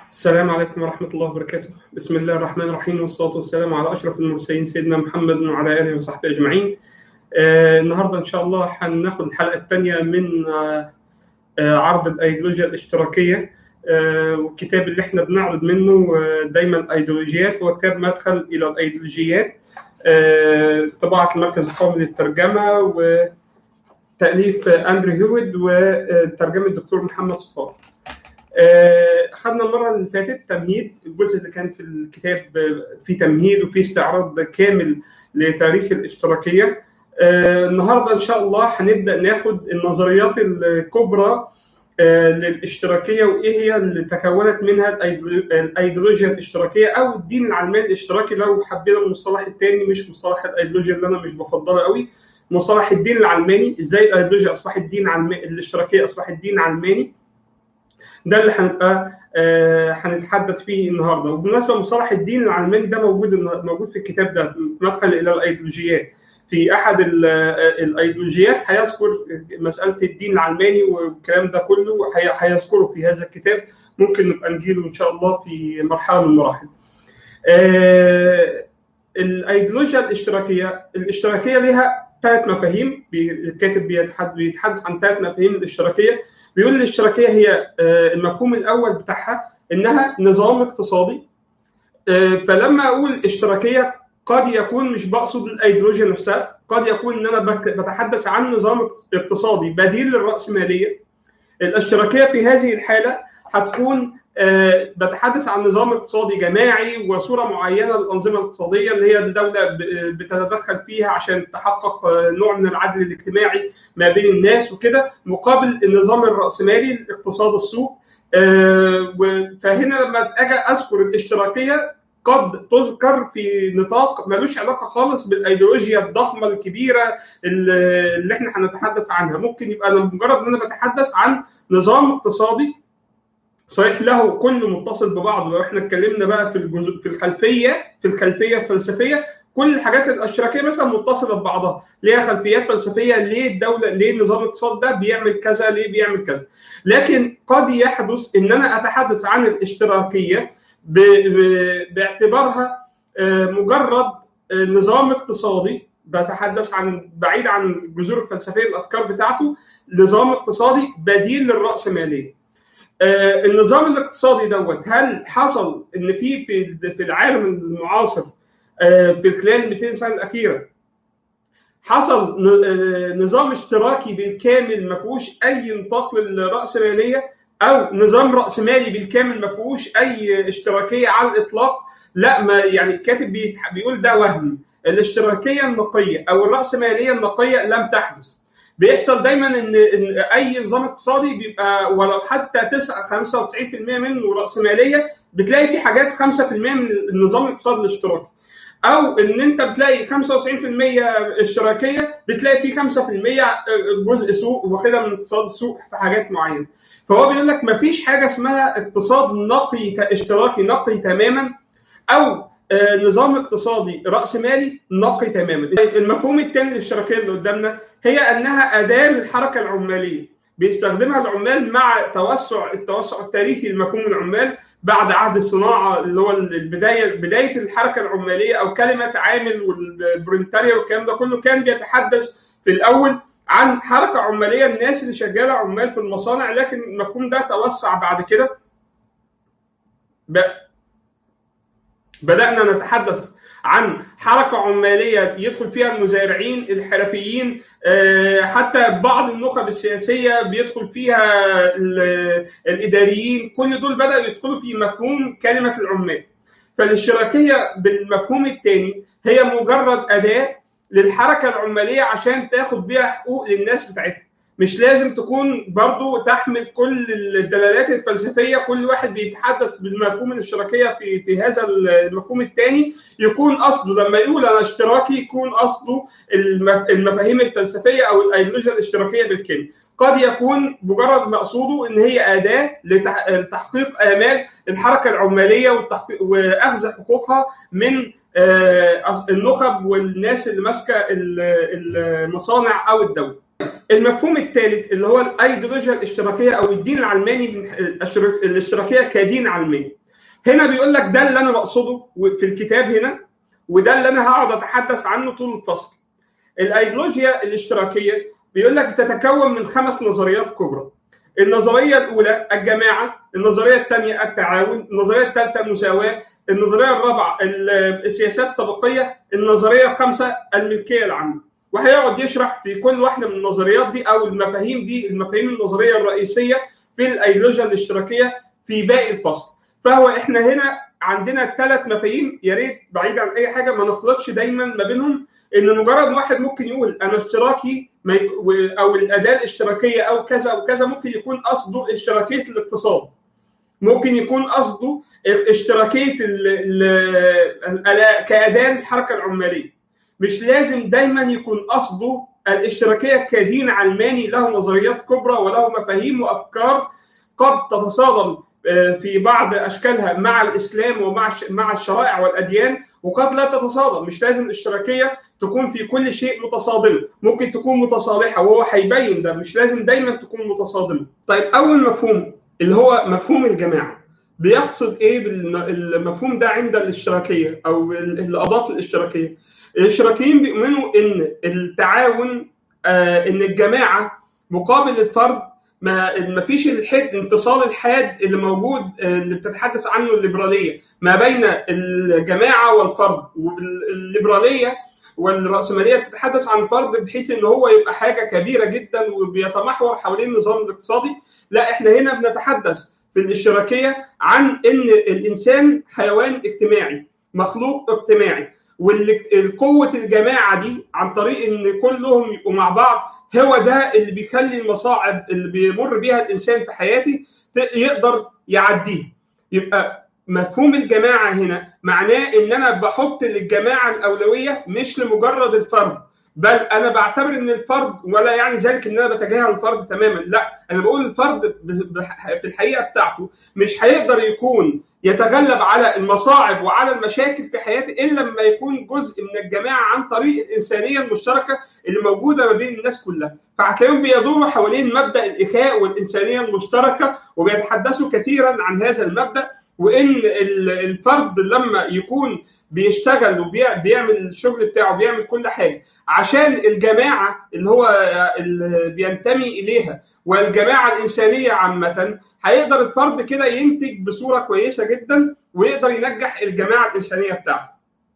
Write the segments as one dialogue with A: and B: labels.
A: السلام عليكم ورحمة الله وبركاته بسم الله الرحمن الرحيم والصلاة والسلام على أشرف المرسلين سيدنا محمد وعلى آله وصحبه أجمعين آه النهاردة إن شاء الله هناخد الحلقة الثانية من آه آه عرض الأيديولوجيا الاشتراكية آه والكتاب اللي احنا بنعرض منه آه دايما الأيديولوجيات هو كتاب مدخل إلى الأيديولوجيات آه طباعة المركز القومي للترجمة وتأليف أندرو هيويد وترجمة الدكتور محمد صفار اخذنا المره اللي فاتت تمهيد الجزء اللي كان في الكتاب فيه تمهيد وفيه استعراض كامل لتاريخ الاشتراكيه النهارده ان شاء الله هنبدا ناخد النظريات الكبرى للاشتراكيه وايه هي اللي تكونت منها الايديولوجيا الاشتراكيه او الدين العلماني الاشتراكي لو حبينا المصطلح الثاني مش مصطلح الايديولوجيا اللي انا مش بفضله قوي مصطلح الدين العلماني ازاي الايديولوجيا اصبحت دين علماني الاشتراكيه اصبحت دين علماني ده اللي هنبقى آه هنتحدث فيه النهارده وبالمناسبه مصطلح الدين العلماني ده موجود موجود في الكتاب ده مدخل الى الايديولوجيات في احد الايديولوجيات هيذكر مساله الدين العلماني والكلام ده كله هيذكره في هذا الكتاب ممكن نبقى نجيله ان شاء الله في مرحله من المراحل. آه الايديولوجيا الاشتراكيه الاشتراكيه لها ثلاث مفاهيم الكاتب بيتحدث عن ثلاث مفاهيم الاشتراكيه بيقول الاشتراكيه هي المفهوم الاول بتاعها انها نظام اقتصادي فلما اقول اشتراكيه قد يكون مش بقصد الايديولوجيا نفسها قد يكون ان انا بتحدث عن نظام اقتصادي بديل للراسماليه الاشتراكيه في هذه الحاله هتكون بتحدث عن نظام اقتصادي جماعي وصوره معينه للانظمه الاقتصاديه اللي هي الدوله بتتدخل فيها عشان تحقق نوع من العدل الاجتماعي ما بين الناس وكده مقابل النظام الراسمالي اقتصاد السوق فهنا لما اجي اذكر الاشتراكيه قد تذكر في نطاق ملوش علاقه خالص بالايديولوجيا الضخمه الكبيره اللي احنا هنتحدث عنها ممكن يبقى مجرد ان انا بتحدث عن نظام اقتصادي صحيح له كل متصل ببعض لو احنا اتكلمنا بقى في الجزء في الخلفيه في الخلفيه الفلسفيه كل الحاجات الاشتراكيه مثلا متصله ببعضها ليها خلفيات فلسفيه ليه الدوله ليه نظام الاقتصاد ده بيعمل كذا ليه بيعمل كذا لكن قد يحدث ان انا اتحدث عن الاشتراكيه باعتبارها مجرد نظام اقتصادي بتحدث عن بعيد عن الجذور الفلسفيه الافكار بتاعته نظام اقتصادي بديل للراسماليه آه النظام الاقتصادي دوت هل حصل ان في في في العالم المعاصر آه في خلال ال 200 سنه الاخيره حصل نظام اشتراكي بالكامل ما فيهوش اي نطاق للراسماليه او نظام راسمالي بالكامل ما فيهوش اي اشتراكيه على الاطلاق لا ما يعني الكاتب بيقول ده وهم الاشتراكيه النقيه او الراسماليه النقيه لم تحدث بيحصل دايما ان ان اي نظام اقتصادي بيبقى ولو حتى 9 95% منه راسماليه بتلاقي في حاجات 5% من النظام الاقتصادي الاشتراكي او ان انت بتلاقي 95% اشتراكيه بتلاقي في 5% جزء سوق واخدها من اقتصاد السوق في حاجات معينه فهو بيقول لك ما فيش حاجه اسمها اقتصاد نقي اشتراكي نقي تماما او نظام اقتصادي راسمالي نقي تماما المفهوم الثاني للاشتراكيه اللي قدامنا هي انها اداه للحركه العماليه بيستخدمها العمال مع توسع التوسع التاريخي لمفهوم العمال بعد عهد الصناعه اللي هو البدايه بدايه الحركه العماليه او كلمه عامل والبروليتاريا والكلام ده كله كان بيتحدث في الاول عن حركه عماليه الناس اللي شغاله عمال في المصانع لكن المفهوم ده توسع بعد كده بدأنا نتحدث عن حركة عمالية يدخل فيها المزارعين الحرفيين حتى بعض النخب السياسية بيدخل فيها الإداريين كل دول بدأوا يدخلوا في مفهوم كلمة العمال فالاشتراكية بالمفهوم الثاني هي مجرد أداة للحركة العمالية عشان تاخد بيها حقوق للناس بتاعتها مش لازم تكون برضو تحمل كل الدلالات الفلسفية كل واحد بيتحدث بالمفهوم الاشتراكية في في هذا المفهوم الثاني يكون قصده لما يقول أنا اشتراكي يكون قصده المفاهيم الفلسفية أو الأيديولوجيا الاشتراكية بالكامل قد يكون مجرد مقصوده ان هي اداه لتحقيق امال الحركه العماليه واخذ حقوقها من النخب والناس اللي ماسكه المصانع او الدوله. المفهوم الثالث اللي هو الايديولوجيا الاشتراكيه او الدين العلماني من الاشتراكيه كدين علماني هنا بيقول لك ده اللي انا بقصده في الكتاب هنا وده اللي انا هقعد اتحدث عنه طول الفصل الايديولوجيا الاشتراكيه بيقول لك بتتكون من خمس نظريات كبرى النظريه الاولى الجماعه النظريه الثانيه التعاون النظريه الثالثه المساواه النظريه الرابعه السياسات الطبقيه النظريه الخامسه الملكيه العامه وهيقعد يشرح في كل واحده من النظريات دي او المفاهيم دي المفاهيم النظريه الرئيسيه في الايديولوجيا الاشتراكيه في باقي الفصل فهو احنا هنا عندنا ثلاث مفاهيم يا ريت بعيد عن اي حاجه ما نخلطش دايما ما بينهم ان مجرد واحد ممكن يقول انا اشتراكي او الاداه الاشتراكيه او كذا او كذا ممكن يكون قصده اشتراكيه الاقتصاد ممكن يكون قصده اشتراكيه كاداه للحركه العماليه مش لازم دايما يكون قصده الاشتراكيه كدين علماني له نظريات كبرى وله مفاهيم وافكار قد تتصادم في بعض اشكالها مع الاسلام ومع مع الشرائع والاديان وقد لا تتصادم مش لازم الاشتراكيه تكون في كل شيء متصادمه ممكن تكون متصالحه وهو هيبين ده مش لازم دايما تكون متصادمه طيب اول مفهوم اللي هو مفهوم الجماعه بيقصد ايه بالمفهوم ده عند الاشتراكيه او اللي اضاف الاشتراكيه الاشتراكيين بيؤمنوا ان التعاون آه ان الجماعه مقابل الفرد ما ما فيش الحد انفصال الحاد اللي موجود اللي بتتحدث عنه الليبراليه ما بين الجماعه والفرد والليبراليه والراسماليه بتتحدث عن الفرد بحيث ان هو يبقى حاجه كبيره جدا وبيتمحور حوالين النظام الاقتصادي لا احنا هنا بنتحدث في الاشتراكيه عن ان الانسان حيوان اجتماعي مخلوق اجتماعي والقوة الجماعة دي عن طريق ان كلهم يبقوا مع بعض هو ده اللي بيخلي المصاعب اللي بيمر بيها الانسان في حياته يقدر يعديها يبقى مفهوم الجماعة هنا معناه ان انا بحط للجماعة الاولوية مش لمجرد الفرد بل انا بعتبر ان الفرد ولا يعني ذلك ان انا بتجاهل الفرد تماما لا انا بقول الفرد في الحقيقه بتاعته مش هيقدر يكون يتغلب على المصاعب وعلى المشاكل في حياته الا لما يكون جزء من الجماعه عن طريق الانسانيه المشتركه اللي موجوده ما بين الناس كلها فهتلاقيهم بيدوروا حوالين مبدا الاخاء والانسانيه المشتركه وبيتحدثوا كثيرا عن هذا المبدا وان الفرد لما يكون بيشتغل وبيعمل الشغل بتاعه بيعمل كل حاجه عشان الجماعه اللي هو اللي بينتمي اليها والجماعه الانسانيه عامه هيقدر الفرد كده ينتج بصوره كويسه جدا ويقدر ينجح الجماعه الانسانيه بتاعته.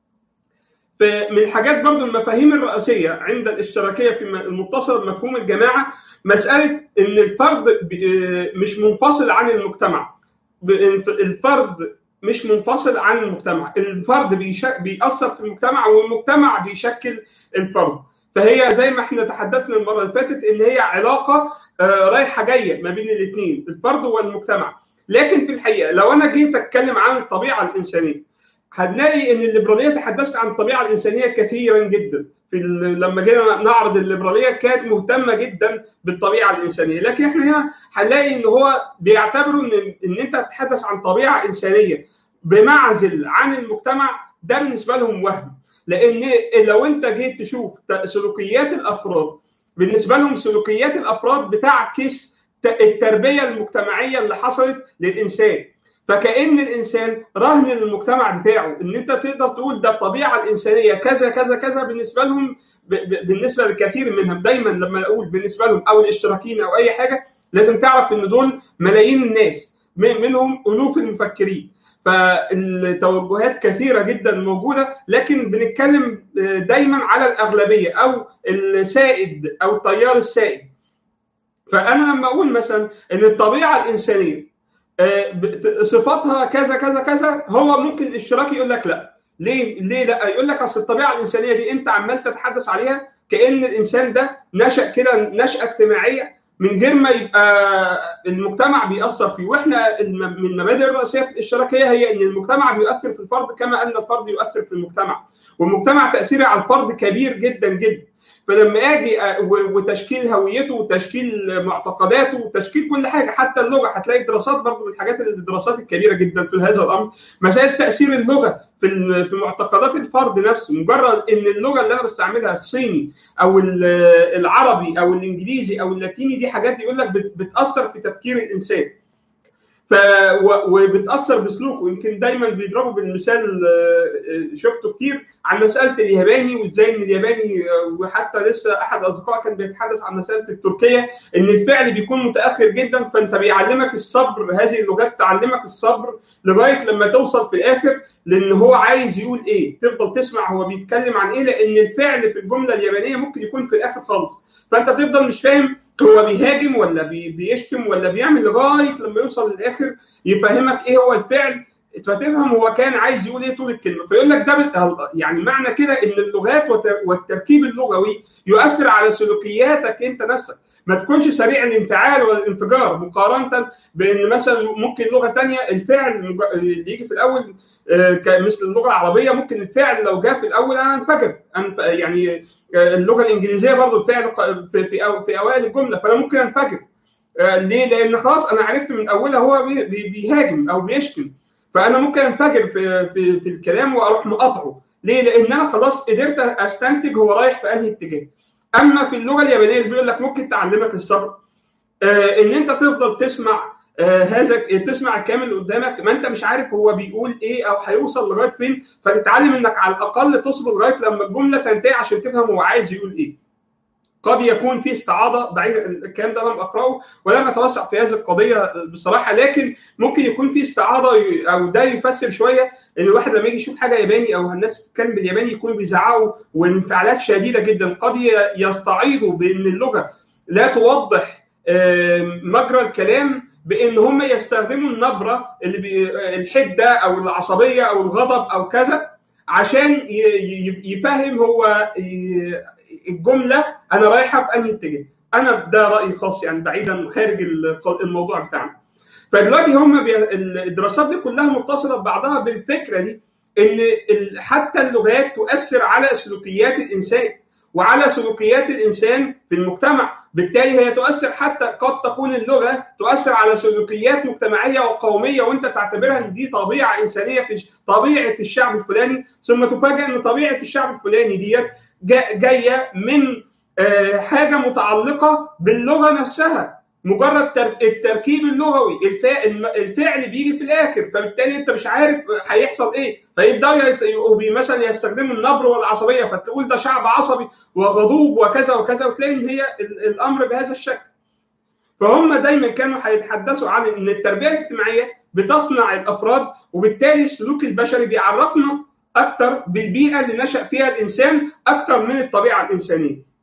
A: فمن الحاجات برضو المفاهيم الرئيسيه عند الاشتراكيه في المتصل بمفهوم الجماعه مساله ان الفرد مش منفصل عن المجتمع. الفرد مش منفصل عن المجتمع الفرد بيأثر في المجتمع والمجتمع بيشكل الفرد فهي زي ما احنا تحدثنا المره اللي فاتت ان هي علاقه رايحه جايه ما بين الاثنين الفرد والمجتمع لكن في الحقيقه لو انا جيت اتكلم عن الطبيعه الانسانيه هنلاقي ان الليبراليه تحدثت عن الطبيعه الانسانيه كثيرا جدا في لما جينا نعرض الليبراليه كانت مهتمه جدا بالطبيعه الانسانيه لكن احنا هنا هنلاقي ان هو بيعتبروا ان ان انت تتحدث عن طبيعه انسانيه بمعزل عن المجتمع ده بالنسبه لهم وهم لان لو انت جيت تشوف سلوكيات الافراد بالنسبه لهم سلوكيات الافراد بتعكس التربيه المجتمعيه اللي حصلت للانسان فكأن الإنسان رهن للمجتمع بتاعه إن أنت تقدر تقول ده الطبيعة الإنسانية كذا كذا كذا بالنسبة لهم ب ب بالنسبة لكثير منهم دايما لما أقول بالنسبة لهم أو الاشتراكيين أو أي حاجة لازم تعرف إن دول ملايين الناس منهم ألوف المفكرين فالتوجهات كثيرة جدا موجودة لكن بنتكلم دايما على الأغلبية أو السائد أو التيار السائد فأنا لما أقول مثلا إن الطبيعة الإنسانية صفاتها كذا كذا كذا هو ممكن الاشتراكي يقول لك لا ليه ليه لا يقول لك اصل الطبيعه الانسانيه دي انت عمال تتحدث عليها كان الانسان ده نشا كده نشاه اجتماعيه من غير ما يبقى المجتمع بيأثر فيه واحنا من المبادئ الرئيسيه في الاشتراكيه هي ان المجتمع بيؤثر في الفرد كما ان الفرد يؤثر في المجتمع والمجتمع تاثيره على الفرد كبير جدا جدا فلما اجي وتشكيل هويته وتشكيل معتقداته وتشكيل كل حاجه حتى اللغه هتلاقي دراسات برضه من الحاجات الدراسات الكبيره جدا في هذا الامر مسائل تاثير اللغه في في معتقدات الفرد نفسه مجرد ان اللغه اللي انا بستعملها الصيني او العربي او الانجليزي او اللاتيني دي حاجات يقول لك بتاثر في تفكير الانسان ف وبتاثر بسلوكه يمكن دايما بيضربوا بالمثال شفته كتير عن مساله الياباني وازاي ان الياباني وحتى لسه احد الاصدقاء كان بيتحدث عن مساله التركيه ان الفعل بيكون متاخر جدا فانت بيعلمك الصبر هذه اللغات تعلمك الصبر لغايه لما توصل في الاخر لان هو عايز يقول ايه تفضل تسمع هو بيتكلم عن ايه لان الفعل في الجمله اليابانيه ممكن يكون في الاخر خالص فانت تفضل مش فاهم هو بيهاجم ولا بيشتم ولا بيعمل لغايه لما يوصل للاخر يفهمك ايه هو الفعل فتفهم هو كان عايز يقول ايه طول الكلمه فيقول لك ده يعني معنى كده ان اللغات والتركيب اللغوي يؤثر على سلوكياتك انت نفسك ما تكونش سريع الانفعال ولا الانفجار مقارنه بان مثلا ممكن لغه ثانيه الفعل اللي يجي في الاول مثل اللغه العربيه ممكن الفعل لو جاء في الاول انا انفجر يعني اللغه الانجليزيه برضو الفعل في في, في اوائل الجمله فانا ممكن انفجر ليه؟ لان خلاص انا عرفت من اولها هو بيهاجم او بيشتم فانا ممكن انفجر في في, في الكلام واروح مقاطعه ليه؟ لان انا خلاص قدرت استنتج هو رايح في انهي اتجاه اما في اللغه اليابانيه اللي بيقول لك ممكن تعلمك الصبر آه ان انت تفضل تسمع آه هذا تسمع الكلام اللي قدامك ما انت مش عارف هو بيقول ايه او هيوصل لغايه فين فتتعلم انك على الاقل تصبر لغايه لما الجمله تنتهي عشان تفهم هو عايز يقول ايه. قد يكون في استعاضه بعيد الكلام ده لم اقراه ولم اتوسع في هذه القضيه بصراحه لكن ممكن يكون في استعاضه او ده يفسر شويه ان الواحد لما يجي يشوف حاجه ياباني او الناس بتتكلم بالياباني يكونوا بيزعقوا وانفعالات شديده جدا قد يستعيضوا بان اللغه لا توضح مجرى الكلام بان هم يستخدموا النبره اللي بي الحده او العصبيه او الغضب او كذا عشان يفهم هو الجمله انا رايحه في انهي اتجاه انا ده رايي خاص يعني بعيدا خارج الموضوع بتاعنا فدلوقتي هم بي... الدراسات دي كلها متصله ببعضها بالفكره دي ان حتى اللغات تؤثر على سلوكيات الانسان وعلى سلوكيات الانسان في المجتمع بالتالي هي تؤثر حتى قد تكون اللغه تؤثر على سلوكيات مجتمعيه وقوميه وانت تعتبرها ان دي طبيعه انسانيه في طبيعه الشعب الفلاني ثم تفاجئ ان طبيعه الشعب الفلاني ديت جايه من حاجه متعلقه باللغه نفسها مجرد التركيب اللغوي الفعل بيجي في الاخر فبالتالي انت مش عارف هيحصل ايه فيبداوا مثلا يستخدموا النبر والعصبيه فتقول ده شعب عصبي وغضوب وكذا وكذا وتلاقي ان هي الامر بهذا الشكل فهم دايما كانوا هيتحدثوا عن ان التربيه الاجتماعيه بتصنع الافراد وبالتالي السلوك البشري بيعرفنا اكتر بالبيئه اللي نشا فيها الانسان اكتر من الطبيعه الانسانيه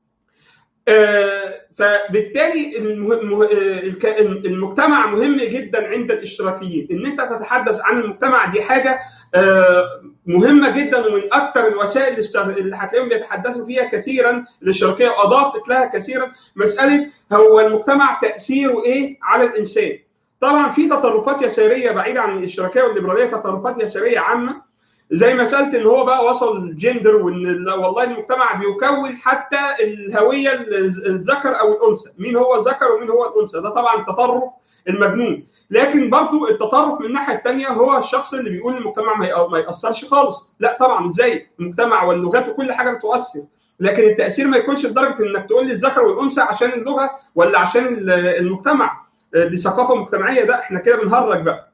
A: فبالتالي المجتمع مهم جدا عند الاشتراكيين ان انت تتحدث عن المجتمع دي حاجه مهمه جدا ومن اكثر الوسائل اللي هتلاقيهم بيتحدثوا فيها كثيرا الاشتراكيه واضافت لها كثيرا مساله هو المجتمع تاثيره ايه على الانسان طبعا في تطرفات يساريه بعيده عن الاشتراكيه والليبراليه تطرفات يساريه عامه زي مساله ان هو بقى وصل الجندر وان والله المجتمع بيكون حتى الهويه الذكر او الانثى مين هو الذكر ومين هو الانثى ده طبعا تطرف المجنون لكن برضو التطرف من الناحيه الثانيه هو الشخص اللي بيقول المجتمع ما ياثرش خالص لا طبعا ازاي المجتمع واللغات وكل حاجه بتؤثر لكن التاثير ما يكونش لدرجه انك تقول لي الذكر والانثى عشان اللغه ولا عشان المجتمع دي ثقافه مجتمعيه ده احنا كده بنهرج بقى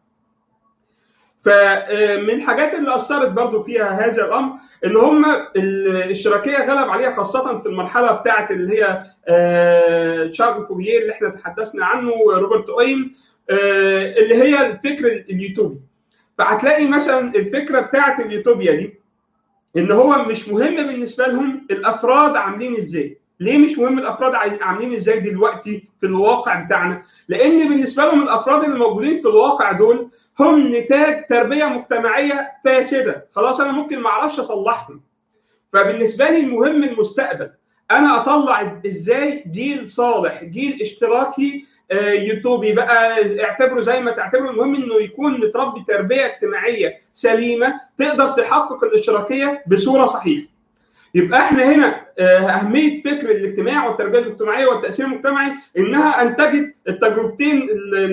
A: فمن الحاجات اللي اثرت برضو فيها هذا الامر ان هم الاشتراكيه غلب عليها خاصه في المرحله بتاعه اللي هي تشارلز فوبييه اللي احنا تحدثنا عنه روبرت اوين اللي هي الفكر اليوتوبي فهتلاقي مثلا الفكره بتاعه اليوتوبيا دي ان هو مش مهم بالنسبه لهم الافراد عاملين ازاي ليه مش مهم الافراد عاملين ازاي دلوقتي في الواقع بتاعنا لان بالنسبه لهم الافراد اللي موجودين في الواقع دول هم نتاج تربيه مجتمعيه فاسده خلاص انا ممكن ما اعرفش اصلحهم فبالنسبه لي المهم المستقبل انا اطلع ازاي جيل صالح جيل اشتراكي يوتيوبي بقى اعتبره زي ما تعتبره المهم انه يكون متربي تربيه اجتماعيه سليمه تقدر تحقق الاشتراكيه بصوره صحيحه يبقى احنا هنا اهميه فكر الاجتماع والتربيه الاجتماعيه والتاثير المجتمعي انها انتجت التجربتين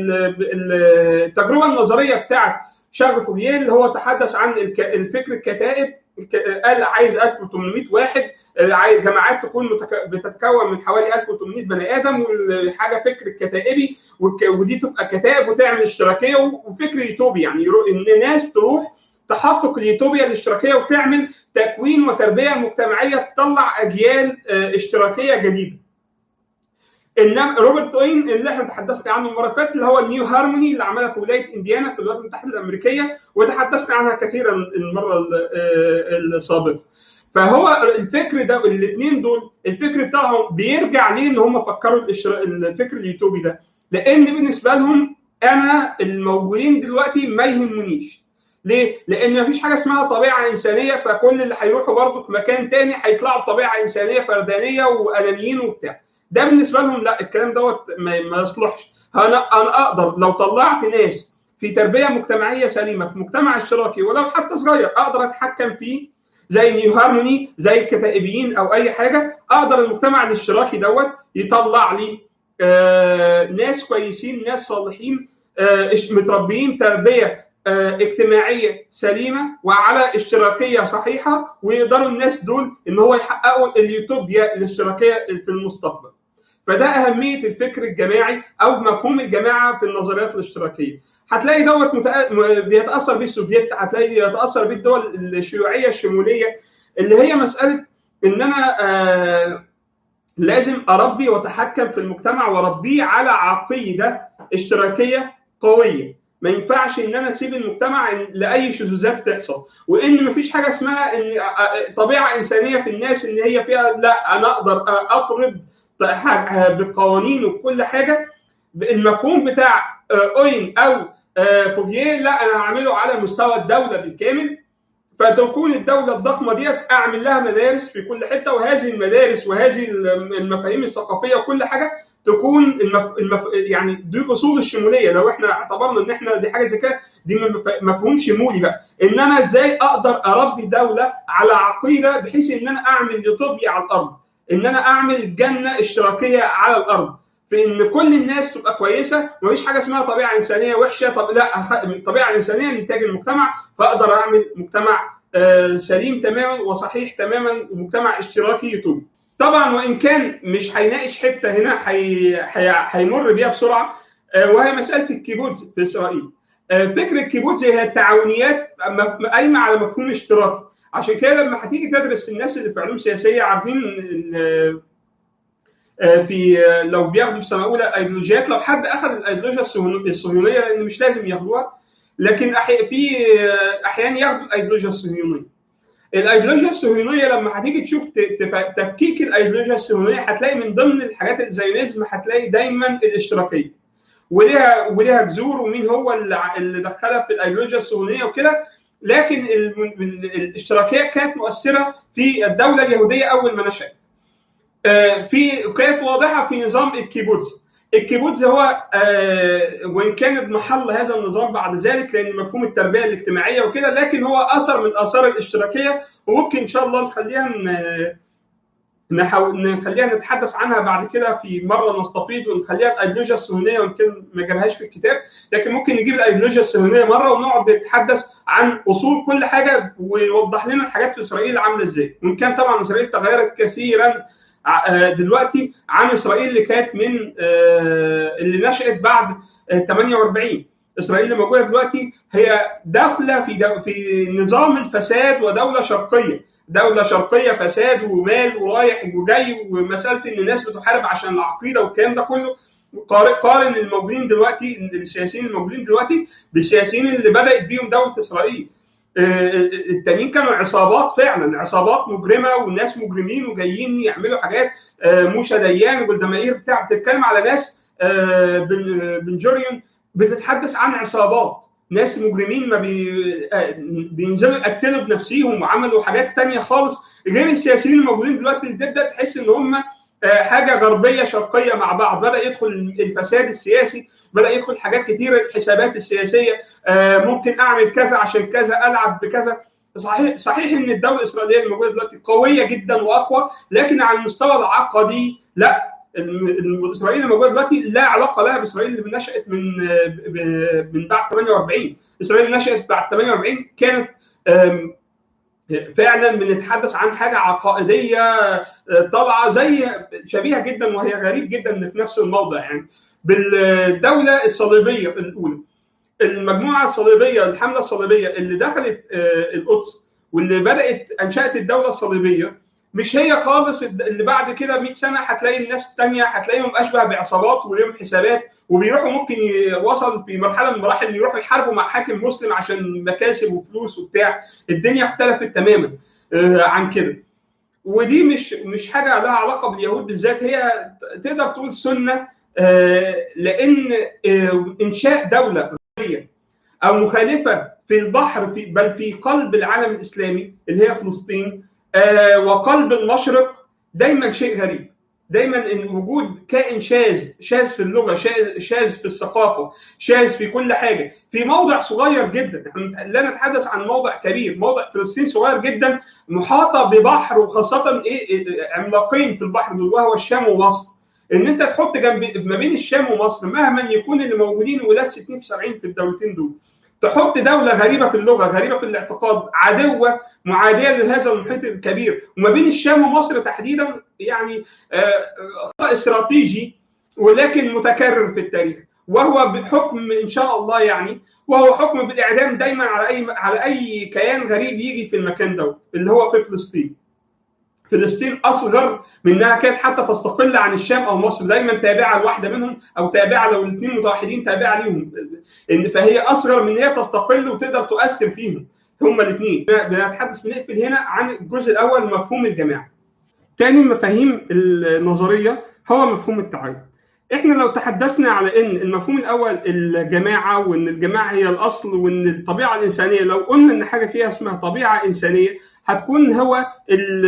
A: التجربه النظريه بتاعت شارل فوبييه اللي هو تحدث عن الفكر الكتائب قال عايز 1800 واحد جماعات تكون بتتكون من حوالي 1800 بني ادم والحاجه فكر الكتائبي ودي تبقى كتائب وتعمل اشتراكيه وفكر يوتوبي يعني ان ناس تروح تحقق اليوتوبيا الاشتراكيه وتعمل تكوين وتربيه مجتمعيه تطلع اجيال اشتراكيه جديده. انما روبرت اوين اللي احنا تحدثنا عنه المره اللي فاتت اللي هو النيو هارموني اللي عملها في ولايه انديانا في الولايات المتحده الامريكيه وتحدثنا عنها كثيرا المره السابقه. فهو الفكر ده الاثنين دول الفكر بتاعهم بيرجع ليه ان هم فكروا الفكر اليوتوبي ده لان بالنسبه لهم انا الموجودين دلوقتي ما يهمنيش ليه؟ لان مفيش حاجه اسمها طبيعه انسانيه فكل اللي هيروحوا برضه في مكان تاني هيطلعوا بطبيعه انسانيه فردانيه وانانيين وبتاع. ده بالنسبه لهم لا الكلام دوت ما, ما يصلحش. انا انا اقدر لو طلعت ناس في تربيه مجتمعيه سليمه في مجتمع اشتراكي ولو حتى صغير اقدر اتحكم فيه زي نيو هارموني زي الكتائبيين او اي حاجه اقدر المجتمع الاشتراكي دوت يطلع لي آه ناس كويسين ناس صالحين آه متربيين تربيه اجتماعيه سليمه وعلى اشتراكيه صحيحه ويقدروا الناس دول ان هو يحققوا اليوتوبيا الاشتراكيه في المستقبل. فده اهميه الفكر الجماعي او مفهوم الجماعه في النظريات الاشتراكيه. هتلاقي دوت متأ... بيتاثر بيه السوفييت هتلاقي بيتاثر بيه الدول الشيوعيه الشموليه اللي هي مساله ان انا آه لازم اربي واتحكم في المجتمع واربيه على عقيده اشتراكيه قويه ما ينفعش ان انا اسيب المجتمع لاي شذوذات تحصل وان ما فيش حاجه اسمها ان طبيعه انسانيه في الناس ان هي فيها لا انا اقدر افرض بالقوانين وبكل حاجه المفهوم بتاع اوين او فوفيه لا انا هعمله على مستوى الدوله بالكامل فتكون الدوله الضخمه ديت اعمل لها مدارس في كل حته وهذه المدارس وهذه المفاهيم الثقافيه وكل حاجه تكون المف... المف... يعني دي اصول الشموليه لو احنا اعتبرنا ان احنا دي حاجه زي كده دي مفهوم شمولي بقى ان انا ازاي اقدر اربي دوله على عقيده بحيث ان انا اعمل يوتوبيا على الارض ان انا اعمل جنه اشتراكيه على الارض في ان كل الناس تبقى كويسه ومفيش حاجه اسمها طبيعه انسانيه وحشه طب لا الطبيعه الانسانيه نتاج المجتمع فاقدر اعمل مجتمع آه سليم تماما وصحيح تماما ومجتمع اشتراكي يوتوبي طبعا وان كان مش هيناقش حته هنا هيمر بيها بسرعه وهي مساله الكيبوتز في اسرائيل. فكر الكيبوتز هي التعاونيات قايمه على مفهوم اشتراكي عشان كده لما هتيجي تدرس الناس اللي في علوم سياسيه عارفين في لو بياخدوا في سنه اولى ايديولوجيات لو حد اخذ الايديولوجيا الصهيونيه لان مش لازم ياخدوها لكن في احيانا ياخدوا الايديولوجيا الصهيونيه. الايديولوجيا الصهيونيه لما هتيجي تشوف تفكيك الايديولوجيا الصهيونيه هتلاقي من ضمن الحاجات الزيونيزم هتلاقي دايما الاشتراكيه وليها وليها جذور ومين هو اللي دخلها في الايديولوجيا الصهيونيه وكده لكن الاشتراكيه كانت مؤثره في الدوله اليهوديه اول ما نشات في كانت واضحه في نظام الكيبوتز الكيبوتز هو آه وان كان اضمحل هذا النظام بعد ذلك لان مفهوم التربيه الاجتماعيه وكده لكن هو اثر من اثار الاشتراكيه وممكن ان شاء الله نخليها نحاول نخليها نتحدث عنها بعد كده في مره نستفيض ونخليها الايديولوجيا الصهيونيه وان كان ما جابهاش في الكتاب لكن ممكن نجيب ايديولوجيا الصهيونيه مره ونقعد نتحدث عن اصول كل حاجه ويوضح لنا الحاجات في اسرائيل عامله ازاي وان كان طبعا اسرائيل تغيرت كثيرا دلوقتي عن اسرائيل اللي كانت من اللي نشات بعد 48 اسرائيل اللي موجوده دلوقتي هي داخله في دو في نظام الفساد ودوله شرقيه دوله شرقيه فساد ومال ورايح وجاي ومساله ان الناس بتحارب عشان العقيده والكلام ده كله قارن الموجودين دلوقتي السياسيين الموجودين دلوقتي بالسياسيين اللي بدات بيهم دوله اسرائيل التانيين كانوا عصابات فعلا عصابات مجرمه وناس مجرمين وجايين يعملوا حاجات موشا ديان والجماهير بتاع بتتكلم على ناس بن جوريون بتتحدث عن عصابات ناس مجرمين ما بي... بينزلوا يقتلوا بنفسيهم وعملوا حاجات تانية خالص غير السياسيين الموجودين دلوقتي اللي تبدا تحس ان هم حاجه غربيه شرقيه مع بعض بدا يدخل الفساد السياسي بدا يدخل حاجات كتير الحسابات السياسيه ممكن اعمل كذا عشان كذا العب بكذا صحيح صحيح ان الدوله الاسرائيليه الموجوده دلوقتي قويه جدا واقوى لكن على المستوى العقدي لا اسرائيل الموجوده دلوقتي لا علاقه لها باسرائيل اللي نشات من من بعد 48 اسرائيل نشات بعد 48 كانت فعلا بنتحدث عن حاجه عقائديه طالعه زي شبيهه جدا وهي غريب جدا ان في نفس الموضع يعني بالدوله الصليبيه الاولى المجموعه الصليبيه الحمله الصليبيه اللي دخلت القدس واللي بدات انشات الدوله الصليبيه مش هي خالص اللي بعد كده 100 سنه هتلاقي الناس الثانيه هتلاقيهم اشبه بعصابات وليهم حسابات وبيروحوا ممكن وصل في مرحله من المراحل يروحوا يحاربوا مع حاكم مسلم عشان مكاسب وفلوس وبتاع الدنيا اختلفت تماما عن كده ودي مش مش حاجه لها علاقه باليهود بالذات هي تقدر تقول سنه لان انشاء دوله غربيه او مخالفه في البحر في بل في قلب العالم الاسلامي اللي هي فلسطين وقلب المشرق دايما شيء غريب دايما ان وجود كائن شاذ شاذ في اللغه شاذ في الثقافه شاذ في كل حاجه في موضع صغير جدا لا نتحدث عن موضع كبير موضع فلسطين صغير جدا محاطه ببحر وخاصه ايه عملاقين في البحر دول وهو الشام ومصر ان انت تحط جنب ما بين الشام ومصر مهما يكون اللي موجودين ولاد 60 في 70 في الدولتين دول تحط دولة غريبة في اللغة غريبة في الاعتقاد عدوة معادية لهذا المحيط الكبير وما بين الشام ومصر تحديدا يعني خطأ استراتيجي ولكن متكرر في التاريخ وهو بحكم ان شاء الله يعني وهو حكم بالاعدام دايما على اي على اي كيان غريب يجي في المكان ده اللي هو في فلسطين فلسطين اصغر من انها كانت حتى تستقل عن الشام او مصر دايما تابعه لواحده منهم او تابعه لو الاثنين متوحدين تابعه ليهم ان فهي اصغر من ان هي تستقل وتقدر تؤثر فيهم هما الاثنين بنتحدث بنقفل هنا عن الجزء الاول مفهوم الجماعه تاني المفاهيم النظريه هو مفهوم التعاون احنا لو تحدثنا على ان المفهوم الاول الجماعه وان الجماعه هي الاصل وان الطبيعه الانسانيه لو قلنا ان حاجه فيها اسمها طبيعه انسانيه هتكون هو ال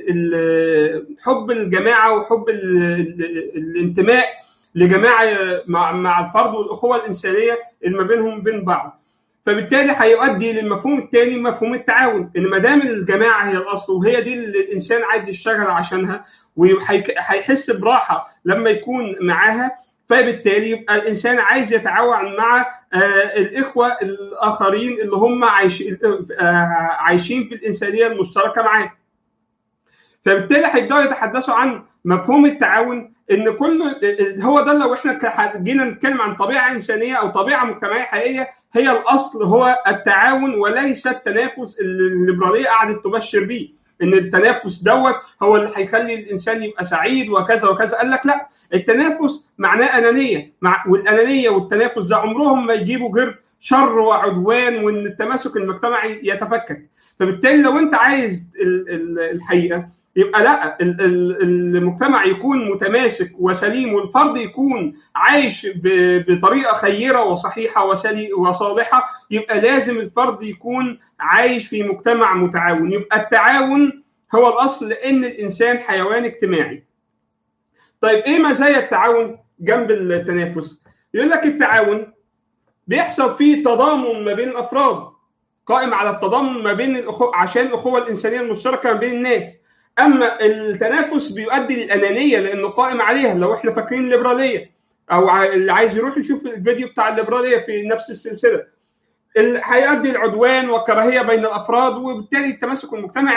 A: ال حب الجماعه وحب ال ال الانتماء لجماعه مع, مع الفرد والاخوه الانسانيه اللي ما بينهم وبين بعض فبالتالي هيؤدي للمفهوم الثاني مفهوم التعاون ان ما دام الجماعه هي الاصل وهي دي اللي الانسان عايز يشتغل عشانها وهيحس براحه لما يكون معاها فبالتالي يبقى الانسان عايز يتعاون مع آه الاخوه الاخرين اللي هم عايشين آه عايشين في الانسانيه المشتركه معاه. فبالتالي هيبداوا يتحدثوا عن مفهوم التعاون ان كل هو ده لو احنا جينا نتكلم عن طبيعه انسانيه او طبيعه مجتمعيه حقيقيه هي الاصل هو التعاون وليس التنافس اللي الليبراليه قعدت تبشر بيه. ان التنافس دوت هو اللي هيخلي الانسان يبقى سعيد وكذا وكذا قال لك لا التنافس معناه انانيه مع والانانيه والتنافس ده عمرهم ما يجيبوا غير شر وعدوان وان التماسك المجتمعي يتفكك فبالتالي لو انت عايز الحقيقه يبقى لا المجتمع يكون متماسك وسليم والفرد يكون عايش بطريقه خيره وصحيحه وصالحه يبقى لازم الفرد يكون عايش في مجتمع متعاون يبقى التعاون هو الاصل لان الانسان حيوان اجتماعي طيب ايه مزايا التعاون جنب التنافس يقول لك التعاون بيحصل فيه تضامن ما بين الافراد قائم على التضامن ما بين الأخوة عشان الاخوه الانسانيه المشتركه ما بين الناس اما التنافس بيؤدي للانانيه لانه قائم عليها لو احنا فاكرين الليبراليه او اللي عايز يروح يشوف الفيديو بتاع الليبراليه في نفس السلسله هيؤدي العدوان والكراهيه بين الافراد وبالتالي التماسك المجتمعي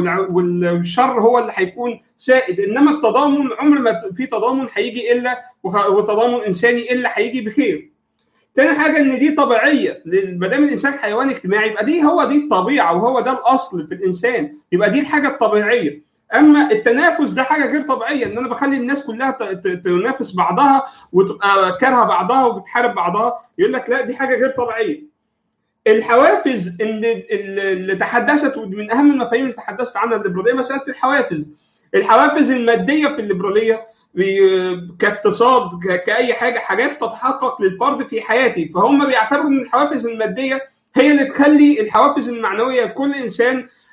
A: والشر هو اللي هيكون سائد انما التضامن عمر ما في تضامن هيجي الا وتضامن انساني الا هيجي بخير تاني حاجه ان دي طبيعيه ما دام الانسان حيوان اجتماعي يبقى دي هو دي الطبيعه وهو ده الاصل في الانسان يبقى دي الحاجه الطبيعيه اما التنافس ده حاجه غير طبيعيه ان انا بخلي الناس كلها تنافس بعضها وتبقى كارهه بعضها وبتحارب بعضها يقول لك لا دي حاجه غير طبيعيه الحوافز ان اللي تحدثت من اهم المفاهيم اللي تحدثت عنها الليبراليه مساله الحوافز الحوافز الماديه في الليبراليه كاقتصاد كاي حاجه حاجات تتحقق للفرد في حياتي فهم بيعتبروا ان الحوافز الماديه هي اللي تخلي الحوافز المعنويه لكل انسان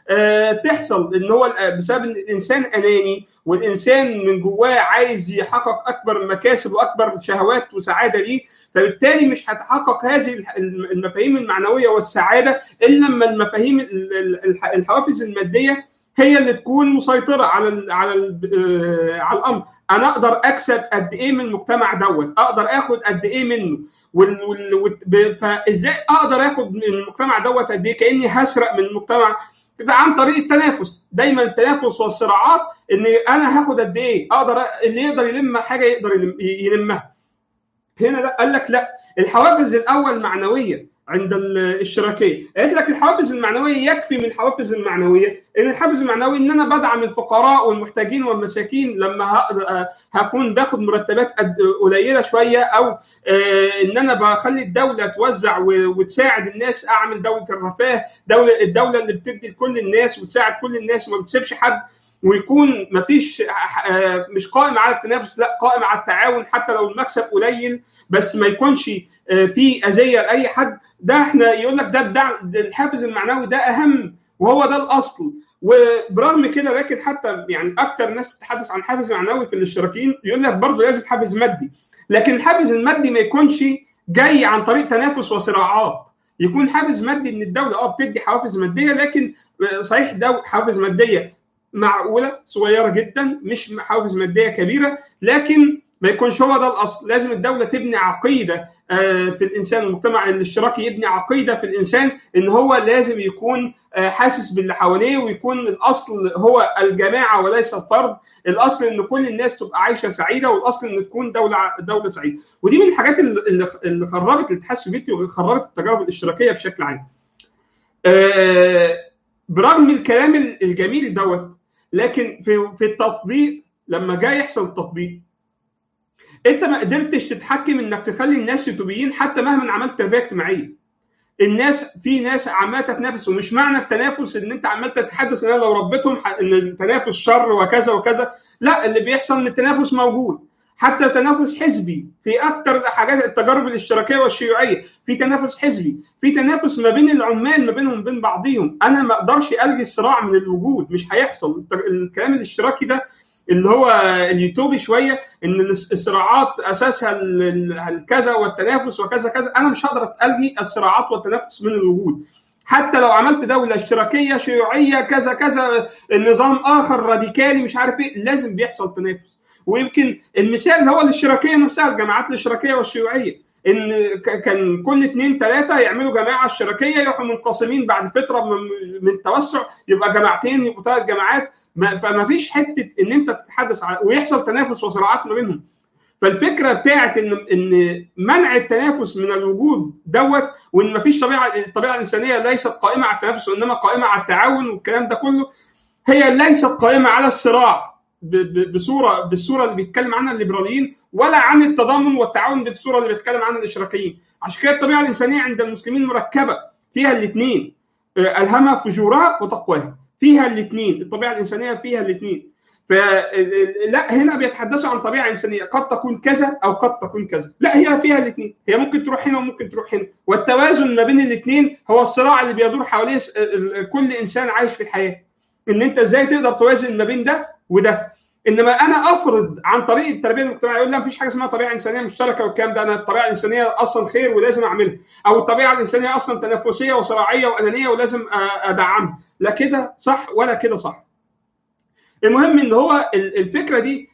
A: آه، تحصل ان هو بسبب ان الانسان اناني والانسان من جواه عايز يحقق اكبر مكاسب واكبر شهوات وسعاده ليه فبالتالي مش هتحقق هذه المفاهيم المعنويه والسعاده الا لما المفاهيم الحوافز الماديه هي اللي تكون مسيطره على ال على ال على الامر انا اقدر اكسب قد ايه من المجتمع دوت اقدر اخد قد ايه منه وال وال فازاي اقدر اخد من المجتمع دوت قد ايه كاني هسرق من المجتمع تبقى عن طريق التنافس دايما التنافس والصراعات ان انا هاخد قد ايه اقدر اللي يقدر يلم حاجه يقدر يلمها هنا لا قال لك لا الحوافز الاول معنويه عند الشراكيه قالت لك الحوافز المعنويه يكفي من الحوافز المعنويه ان الحافز المعنوي ان انا بدعم الفقراء والمحتاجين والمساكين لما هكون باخد مرتبات قليله شويه او ان انا بخلي الدوله توزع وتساعد الناس اعمل دوله الرفاه دوله الدوله اللي بتدي لكل الناس وتساعد كل الناس وما بتسيبش حد ويكون مفيش مش قائم على التنافس لا قائم على التعاون حتى لو المكسب قليل بس ما يكونش في اذيه لاي حد ده احنا يقول لك ده الدعم الحافز المعنوي ده اهم وهو ده الاصل وبرغم كده لكن حتى يعني اكتر ناس بتتحدث عن حافز معنوي في الاشتراكيين يقول لك برضه لازم حافز مادي لكن الحافز المادي ما يكونش جاي عن طريق تنافس وصراعات يكون حافز مادي من الدوله اه بتدي حوافز ماديه لكن صحيح دو حوافز ماديه معقوله صغيره جدا مش حوافز ماديه كبيره لكن ما يكونش هو ده الاصل لازم الدوله تبني عقيده في الانسان المجتمع الاشتراكي يبني عقيده في الانسان ان هو لازم يكون حاسس باللي حواليه ويكون الاصل هو الجماعه وليس الفرد الاصل ان كل الناس تبقى عايشه سعيده والاصل ان تكون دوله دوله سعيده ودي من الحاجات اللي خربت الاتحاد السوفيتي وخربت التجارب الاشتراكيه بشكل عام برغم الكلام الجميل دوت لكن في في التطبيق لما جاي يحصل التطبيق انت ما قدرتش تتحكم انك تخلي الناس يوتيوبيين حتى مهما عملت تربيه اجتماعيه الناس في ناس عماله تتنافس ومش معنى التنافس ان انت عمال تتحدث ان انا لو ربيتهم ان التنافس شر وكذا وكذا لا اللي بيحصل ان التنافس موجود حتى تنافس حزبي في اكثر حاجات التجارب الاشتراكيه والشيوعيه في تنافس حزبي في تنافس ما بين العمال ما بينهم وبين بعضهم انا ما اقدرش الغي الصراع من الوجود مش هيحصل الكلام الاشتراكي ده اللي هو اليوتوبي شويه ان الصراعات اساسها الكذا والتنافس وكذا كذا انا مش هقدر الغي الصراعات والتنافس من الوجود حتى لو عملت دوله اشتراكيه شيوعيه كذا كذا النظام اخر راديكالي مش عارف ايه لازم بيحصل تنافس ويمكن المثال هو الاشتراكيه نفسها الجماعات الاشتراكيه والشيوعيه ان كان كل اثنين ثلاثه يعملوا جماعه اشتراكيه يروحوا منقسمين بعد فتره من التوسع يبقى جماعتين يبقوا ثلاث جماعات فما فيش حته ان انت تتحدث على ويحصل تنافس وصراعات ما بينهم فالفكره بتاعت ان ان منع التنافس من الوجود دوت وان ما فيش طبيعه الطبيعه الانسانيه ليست قائمه على التنافس وانما قائمه على التعاون والكلام ده كله هي ليست قائمه على الصراع بصوره بالصوره اللي بيتكلم عنها الليبراليين ولا عن التضامن والتعاون بالصوره اللي بيتكلم عنها الاشتراكيين عشان كده الطبيعه الانسانيه عند المسلمين مركبه فيها الاثنين الهمها فجورها وتقواها فيها الاثنين الطبيعه الانسانيه فيها الاثنين فلا هنا بيتحدثوا عن طبيعه انسانيه قد تكون كذا او قد تكون كذا لا هي فيها الاثنين هي ممكن تروح هنا وممكن تروح هنا والتوازن ما بين الاثنين هو الصراع اللي بيدور حواليه كل انسان عايش في الحياه ان انت ازاي تقدر توازن ما بين ده وده انما انا افرض عن طريق التربيه المجتمعيه يقول لا مفيش حاجه اسمها طبيعه انسانيه مشتركه والكلام ده انا الطبيعه الانسانيه اصلا خير ولازم اعملها او الطبيعه الانسانيه اصلا تنافسيه وصراعيه وانانيه ولازم ادعمها لا كده صح ولا كده صح المهم ان هو الفكره دي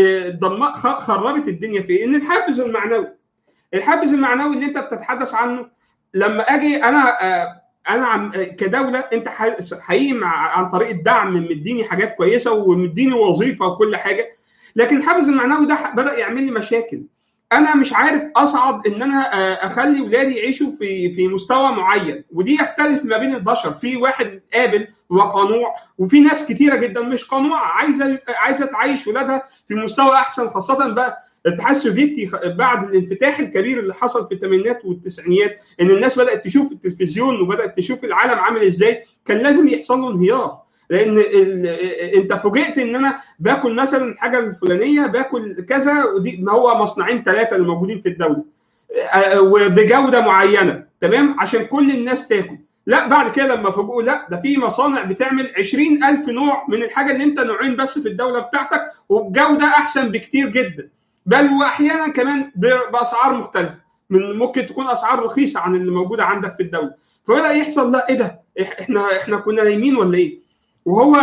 A: خربت الدنيا في ان الحافز المعنوي الحافز المعنوي اللي انت بتتحدث عنه لما اجي انا انا كدوله انت حقيقي عن طريق الدعم مديني حاجات كويسه ومديني وظيفه وكل حاجه لكن الحافز المعنوي ده بدا يعمل لي مشاكل انا مش عارف اصعد ان انا اخلي ولادي يعيشوا في في مستوى معين ودي يختلف ما بين البشر في واحد قابل وقنوع وفي ناس كتيره جدا مش قنوعه عايزه عايزه تعيش ولادها في مستوى احسن خاصه بقى الاتحاد السوفيتي بعد الانفتاح الكبير اللي حصل في الثمانينات والتسعينيات ان الناس بدات تشوف التلفزيون وبدات تشوف العالم عامل ازاي كان لازم يحصل له انهيار لان انت فوجئت ان انا باكل مثلا الحاجه الفلانيه باكل كذا ودي ما هو مصنعين ثلاثه اللي موجودين في الدوله وبجوده معينه تمام عشان كل الناس تاكل لا بعد كده لما فوجئوا لا ده في مصانع بتعمل 20000 نوع من الحاجه اللي انت نوعين بس في الدوله بتاعتك وبجوده احسن بكتير جدا بل واحيانا كمان باسعار مختلفه من ممكن تكون اسعار رخيصه عن اللي موجوده عندك في الدوله فبدا يحصل لا ايه ده احنا احنا كنا نايمين ولا ايه وهو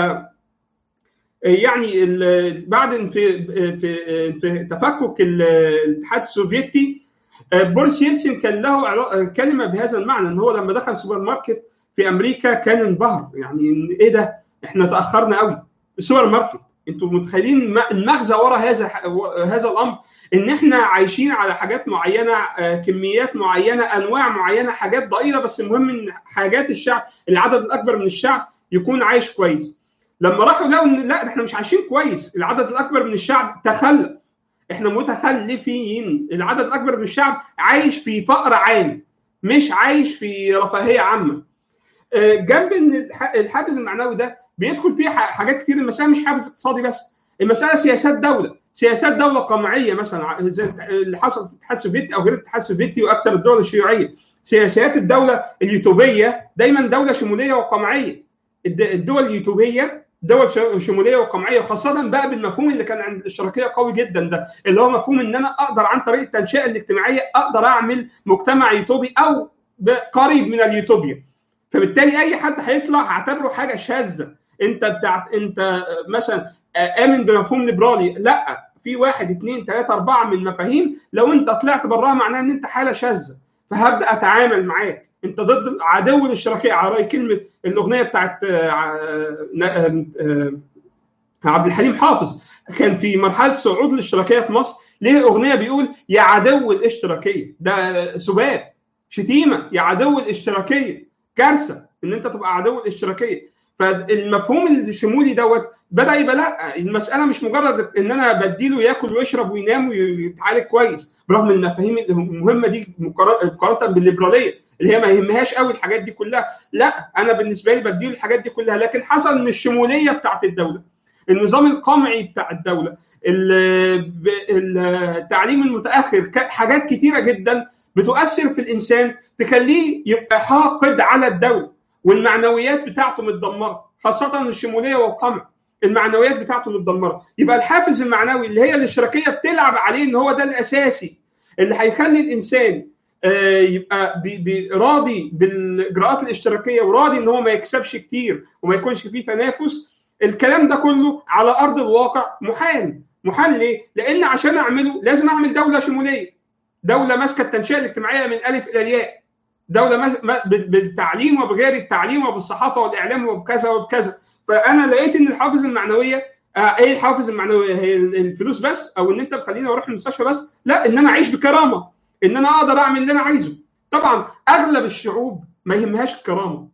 A: يعني بعد في في في تفكك الاتحاد السوفيتي بوريس يلسن كان له كلمه بهذا المعنى ان هو لما دخل السوبر ماركت في امريكا كان انبهر يعني ايه ده احنا تاخرنا قوي السوبر ماركت انتوا متخيلين المغزى ورا هذا هذا الامر ان احنا عايشين على حاجات معينه كميات معينه انواع معينه حاجات ضئيله بس المهم ان حاجات الشعب العدد الاكبر من الشعب يكون عايش كويس لما راحوا لقوا ان لا احنا مش عايشين كويس العدد الاكبر من الشعب تخلف احنا متخلفين العدد الاكبر من الشعب عايش في فقر عام مش عايش في رفاهيه عامه جنب ان الحافز المعنوي ده بيدخل فيه حاجات كتير المساله مش حافز اقتصادي بس المساله سياسات دوله سياسات دوله قمعيه مثلا زي اللي حصل في الاتحاد السوفيتي او غير الاتحاد السوفيتي واكثر الدول الشيوعيه سياسات الدوله اليوتوبيه دايما دوله شموليه وقمعيه الدول اليوتوبيه دول شموليه وقمعيه وخاصه بقى بالمفهوم اللي كان عند الاشتراكيه قوي جدا ده اللي هو مفهوم ان انا اقدر عن طريق التنشئه الاجتماعيه اقدر اعمل مجتمع يوتوبي او قريب من اليوتوبيا فبالتالي اي حد هيطلع هعتبره حاجه شاذه انت بتاع انت مثلا امن بمفهوم ليبرالي لا في واحد اثنين ثلاثه اربعه من مفاهيم لو انت طلعت براها معناها ان انت حاله شاذه فهبدا اتعامل معاك انت ضد عدو الاشتراكيه على راي كلمه الاغنيه بتاعت عبد الحليم حافظ كان في مرحله صعود الاشتراكيه في مصر ليه اغنيه بيقول يا عدو الاشتراكيه ده سباب شتيمه يا عدو الاشتراكيه كارثه ان انت تبقى عدو الاشتراكيه فالمفهوم الشمولي دوت بدا يبقى لا المساله مش مجرد ان انا بديله ياكل ويشرب وينام ويتعالج كويس برغم المفاهيم المهمه دي مقارنه بالليبراليه اللي هي ما يهمهاش قوي الحاجات دي كلها لا انا بالنسبه لي بديله الحاجات دي كلها لكن حصل ان الشموليه بتاعت الدوله النظام القمعي بتاع الدوله التعليم المتاخر حاجات كتيره جدا بتؤثر في الانسان تخليه يبقى حاقد على الدوله والمعنويات بتاعته متدمره خاصه الشموليه والقمع المعنويات بتاعته متدمره يبقى الحافز المعنوي اللي هي الاشتراكيه بتلعب عليه ان هو ده الاساسي اللي هيخلي الانسان يبقى بي بي راضي بالاجراءات الاشتراكيه وراضي ان هو ما يكسبش كتير وما يكونش فيه تنافس الكلام ده كله على ارض الواقع محال محال ليه؟ لان عشان اعمله لازم اعمل دوله شموليه دوله ماسكه التنشئه الاجتماعيه من الف الى الياء دوله بالتعليم وبغير التعليم وبالصحافه والاعلام وبكذا وبكذا فانا لقيت ان الحافز المعنويه آه ايه الحافز المعنويه هي الفلوس بس او ان انت بتخليني اروح المستشفى بس لا ان انا اعيش بكرامه ان انا اقدر اعمل اللي انا عايزه طبعا اغلب الشعوب ما يهمهاش الكرامه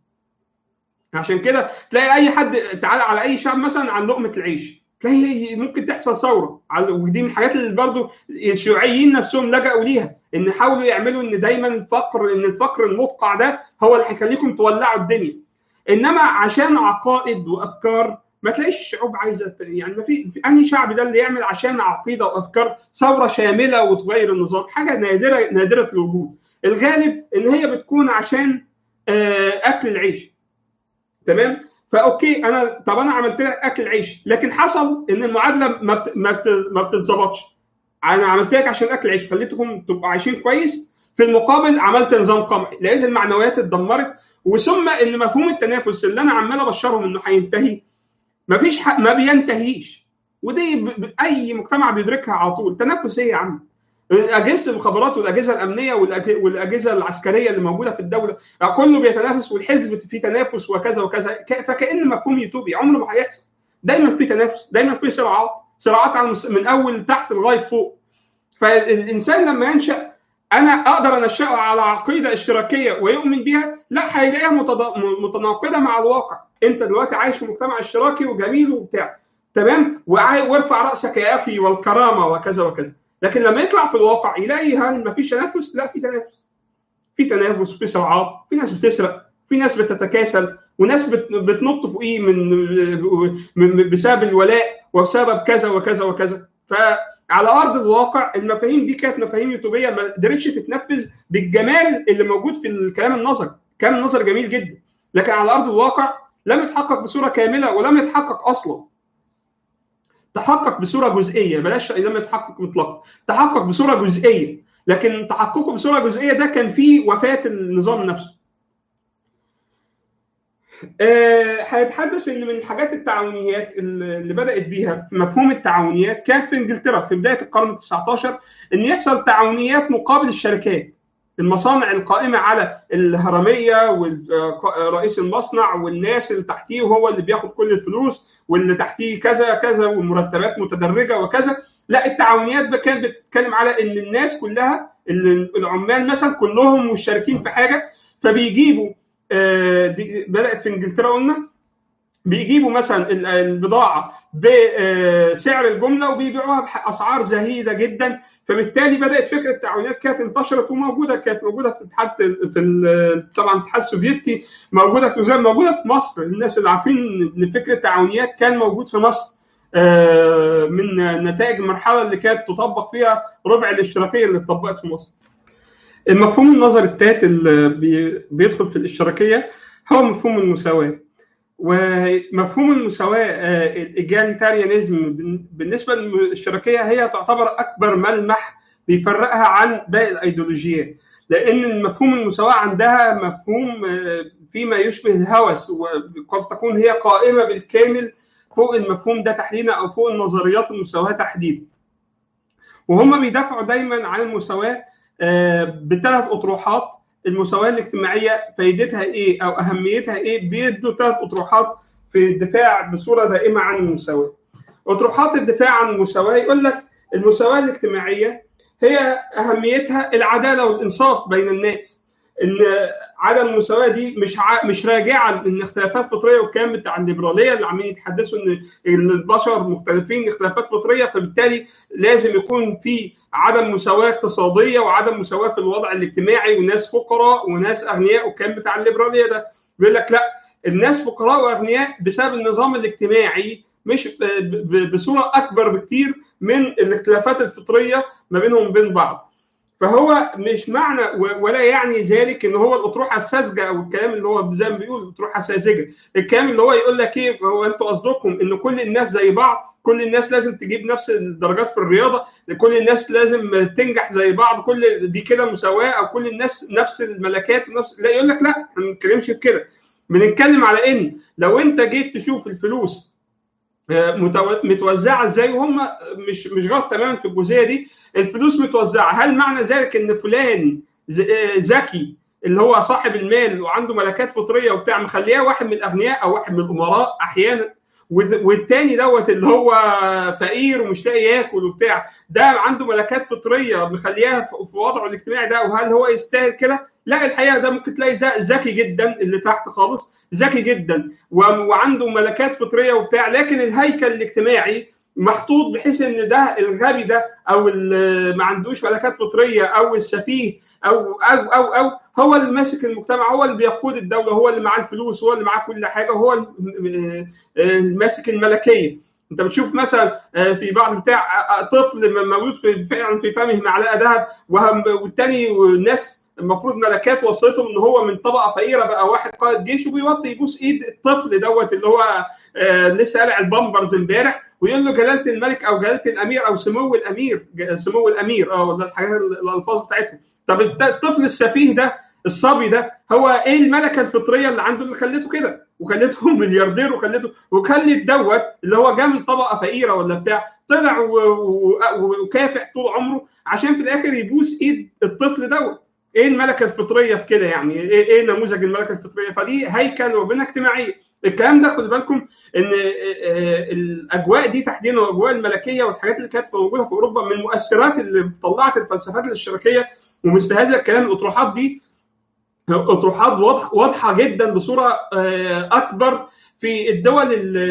A: عشان كده تلاقي اي حد تعالى على اي شعب مثلا عن لقمه العيش تلاقي ممكن تحصل ثوره ودي من الحاجات اللي برضو الشيوعيين نفسهم لجأوا ليها ان حاولوا يعملوا ان دايما الفقر ان الفقر المدقع ده هو اللي هيخليكم تولعوا الدنيا انما عشان عقائد وافكار ما تلاقيش الشعوب عايزه يعني ما في انهي شعب ده اللي يعمل عشان عقيده وافكار ثوره شامله وتغير النظام حاجه نادره نادره الوجود الغالب ان هي بتكون عشان اكل العيش تمام فاوكي انا طب انا عملت لك اكل عيش لكن حصل ان المعادله ما بت... ما, بت... ما بتتظبطش انا عملت لك عشان اكل عيش خليتكم تبقوا عايشين كويس في المقابل عملت نظام قمعي لقيت المعنويات اتدمرت وثم ان مفهوم التنافس اللي انا عمال ابشرهم انه هينتهي مفيش حق ما بينتهيش ودي ب... ب... اي مجتمع بيدركها على طول تنافس ايه يا عم اجهزه الخبرات والاجهزه الامنيه والاجهزه العسكريه اللي موجوده في الدوله كله بيتنافس والحزب فيه تنافس وكذا وكذا فكان مفهوم يوتوبي عمره ما هيحصل دايما في تنافس دايما في صراعات صراعات على من اول تحت لغايه فوق فالانسان لما ينشا انا اقدر انشاه على عقيده اشتراكيه ويؤمن بيها لا هيلاقيها متناقضه مع الواقع انت دلوقتي عايش في مجتمع اشتراكي وجميل وبتاع تمام وارفع راسك يا اخي والكرامه وكذا وكذا لكن لما يطلع في الواقع يلاقي هل ما فيش تنافس؟ لا في تنافس. في تنافس في صراعات، في ناس بتسرق، في ناس بتتكاسل، وناس بتنط فوقيه من بسبب الولاء وبسبب كذا وكذا وكذا. فعلى ارض الواقع المفاهيم دي كانت مفاهيم يوتوبيه ما قدرتش تتنفذ بالجمال اللي موجود في الكلام النظري. كان نظر جميل جدا لكن على ارض الواقع لم يتحقق بصوره كامله ولم يتحقق اصلا تحقق بصوره جزئيه بلاش لم يتحقق مطلقا تحقق بصوره جزئيه لكن تحققه بصوره جزئيه ده كان فيه وفاه النظام نفسه هيتحدث ان من الحاجات التعاونيات اللي بدات بيها مفهوم التعاونيات كانت في انجلترا في بدايه القرن ال 19 ان يحصل تعاونيات مقابل الشركات المصانع القائمه على الهرميه ورئيس المصنع والناس اللي تحتيه وهو اللي بياخد كل الفلوس واللي تحتيه كذا كذا والمرتبات متدرجه وكذا لا التعاونيات كانت بتتكلم على ان الناس كلها العمال مثلا كلهم مشتركين في حاجه فبيجيبوا دي بدات في انجلترا قلنا بيجيبوا مثلا البضاعه بسعر الجمله وبيبيعوها باسعار زهيده جدا فبالتالي بدات فكره التعاونيات كانت انتشرت وموجوده كانت موجوده في الاتحاد في طبعا الاتحاد السوفيتي موجوده في موجوده في مصر الناس اللي عارفين ان فكره التعاونيات كان موجود في مصر من نتائج المرحله اللي كانت تطبق فيها ربع الاشتراكيه اللي اتطبقت في مصر. المفهوم النظري الثالث اللي بيدخل في الاشتراكيه هو مفهوم المساواه. ومفهوم المساواه الايجاليتاريانيزم بالنسبه للاشتراكيه هي تعتبر اكبر ملمح بيفرقها عن باقي الايديولوجيات لان مفهوم المساواه عندها مفهوم فيما يشبه الهوس وقد تكون هي قائمه بالكامل فوق المفهوم ده تحديدا او فوق النظريات المساواه تحديدا. وهم بيدافعوا دايما عن المساواه بثلاث اطروحات المساواه الاجتماعيه فائدتها ايه او اهميتها ايه بيدوا ثلاث اطروحات في الدفاع بصوره دائمه عن المساواه. اطروحات الدفاع عن المساواه يقول لك المساواه الاجتماعيه هي اهميتها العداله والانصاف بين الناس. ان عدم المساواه دي مش ع... مش راجعه ان اختلافات فطريه والكلام بتاع الليبراليه اللي عمالين يتحدثوا ان البشر مختلفين اختلافات فطريه فبالتالي لازم يكون في عدم مساواه اقتصاديه وعدم مساواه في الوضع الاجتماعي وناس فقراء وناس اغنياء والكلام بتاع الليبراليه ده بيقول لك لا الناس فقراء واغنياء بسبب النظام الاجتماعي مش بصوره اكبر بكتير من الاختلافات الفطريه ما بينهم وبين بعض. فهو مش معنى ولا يعني ذلك ان هو الاطروحه الساذجه او الكلام اللي هو زي ما بيقول الاطروحه ساذجه الكلام اللي هو يقول لك ايه هو انتوا قصدكم ان كل الناس زي بعض كل الناس لازم تجيب نفس الدرجات في الرياضه كل الناس لازم تنجح زي بعض كل دي كده مساواه او كل الناس نفس الملكات ونفس لا يقول لك لا احنا ما بنتكلمش بكده بنتكلم على ان لو انت جيت تشوف الفلوس متوزعه ازاي وهم مش مش غلط تماما في الجزئيه دي الفلوس متوزعه هل معنى ذلك ان فلان ذكي اللي هو صاحب المال وعنده ملكات فطريه وبتاع مخليه واحد من الاغنياء او واحد من الامراء احيانا والتاني دوت اللي هو فقير ومش لاقي ياكل وبتاع ده عنده ملكات فطريه مخليها في وضعه الاجتماعي ده وهل هو يستاهل كده؟ لا الحقيقه ده ممكن تلاقي ذكي جدا اللي تحت خالص ذكي جدا وعنده ملكات فطريه وبتاع لكن الهيكل الاجتماعي محطوط بحيث ان ده الغبي ده او اللي ما عندوش ملكات فطريه او السفيه او او او او هو اللي ماسك المجتمع هو اللي بيقود الدوله هو اللي معاه الفلوس هو اللي معاه كل حاجه هو اللي ماسك الملكيه انت بتشوف مثلا في بعض بتاع طفل مولود في فعلا في فمه معلقه ذهب والتاني ناس المفروض ملكات وصلتهم ان هو من طبقه فقيره بقى واحد قائد جيش وبيوطي يبوس ايد الطفل دوت اللي هو آه لسه قالع البامبرز امبارح ويقول له جلاله الملك او جلاله الامير او سمو الامير سمو الامير اه ولا الحاجات الالفاظ بتاعتهم طب الطفل السفيه ده الصبي ده هو ايه الملكه الفطريه اللي عنده اللي خلته كده وخلته ملياردير وخلته وخلت دوت اللي هو جه من طبقه فقيره ولا بتاع طلع وكافح طول عمره عشان في الاخر يبوس ايد الطفل دوت ايه الملكه الفطريه في كده يعني ايه, إيه نموذج الملكه الفطريه فدي هيكل وبنى اجتماعيه الكلام ده خد بالكم ان الاجواء دي تحديدا واجواء الملكيه والحاجات اللي كانت موجوده في اوروبا من المؤثرات اللي طلعت الفلسفات الاشتراكيه ومثل هذا الكلام الاطروحات دي اطروحات واضحه واضحه جدا بصوره اكبر في الدول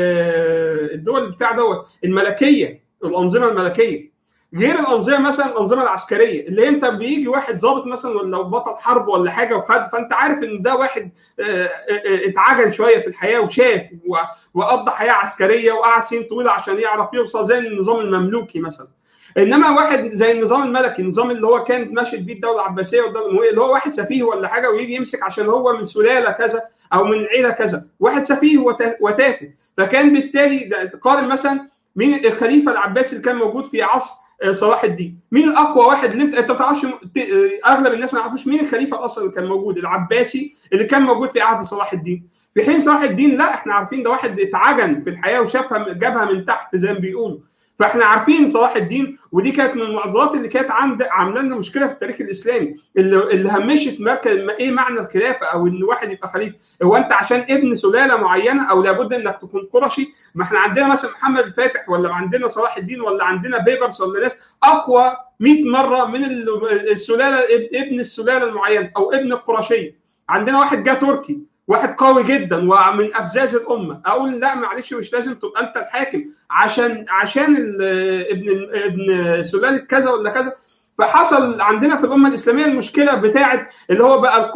A: الدول بتاع دوت الملكيه الانظمه الملكيه غير الانظمه مثلا الانظمه العسكريه اللي انت بيجي واحد ضابط مثلا ولا بطل حرب ولا حاجه وخد فانت عارف ان ده واحد اتعجن شويه في الحياه وشاف وقضى حياه عسكريه وقعد سنين طويله عشان يعرف يوصل زي النظام المملوكي مثلا انما واحد زي النظام الملكي النظام اللي هو كانت ماشيه بيه الدوله العباسيه والدوله الامويه اللي هو واحد سفيه ولا حاجه ويجي يمسك عشان هو من سلاله كذا او من عيله كذا واحد سفيه وتافه فكان بالتالي قارن مثلا مين الخليفه العباسي اللي كان موجود في عصر صلاح الدين مين الاقوى واحد اللي انت انت ما تعرفش اغلب الناس ما يعرفوش مين الخليفه اصلا اللي كان موجود العباسي اللي كان موجود في عهد صلاح الدين في حين صلاح الدين لا احنا عارفين ده واحد اتعجن في الحياه وشافها جابها من تحت زي ما بيقولوا فاحنا عارفين صلاح الدين ودي كانت من المعضلات اللي كانت عند عامله لنا مشكله في التاريخ الاسلامي اللي, اللي همشت مركز ايه معنى الخلافه او ان واحد يبقى خليفه هو انت عشان ابن سلاله معينه او لابد انك تكون قرشي ما احنا عندنا مثلا محمد الفاتح ولا عندنا صلاح الدين ولا عندنا بيبرس ولا ناس اقوى 100 مره من السلاله ابن السلاله المعينه او ابن القرشيه عندنا واحد جه تركي واحد قوي جدا ومن افزاز الامه اقول لا معلش مش لازم تبقى انت الحاكم عشان عشان ابن ابن سلاله كذا ولا كذا فحصل عندنا في الامه الاسلاميه المشكله بتاعه اللي هو بقى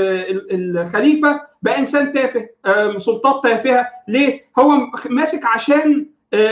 A: الخليفه بقى انسان تافه سلطات تافهه ليه؟ هو ماسك عشان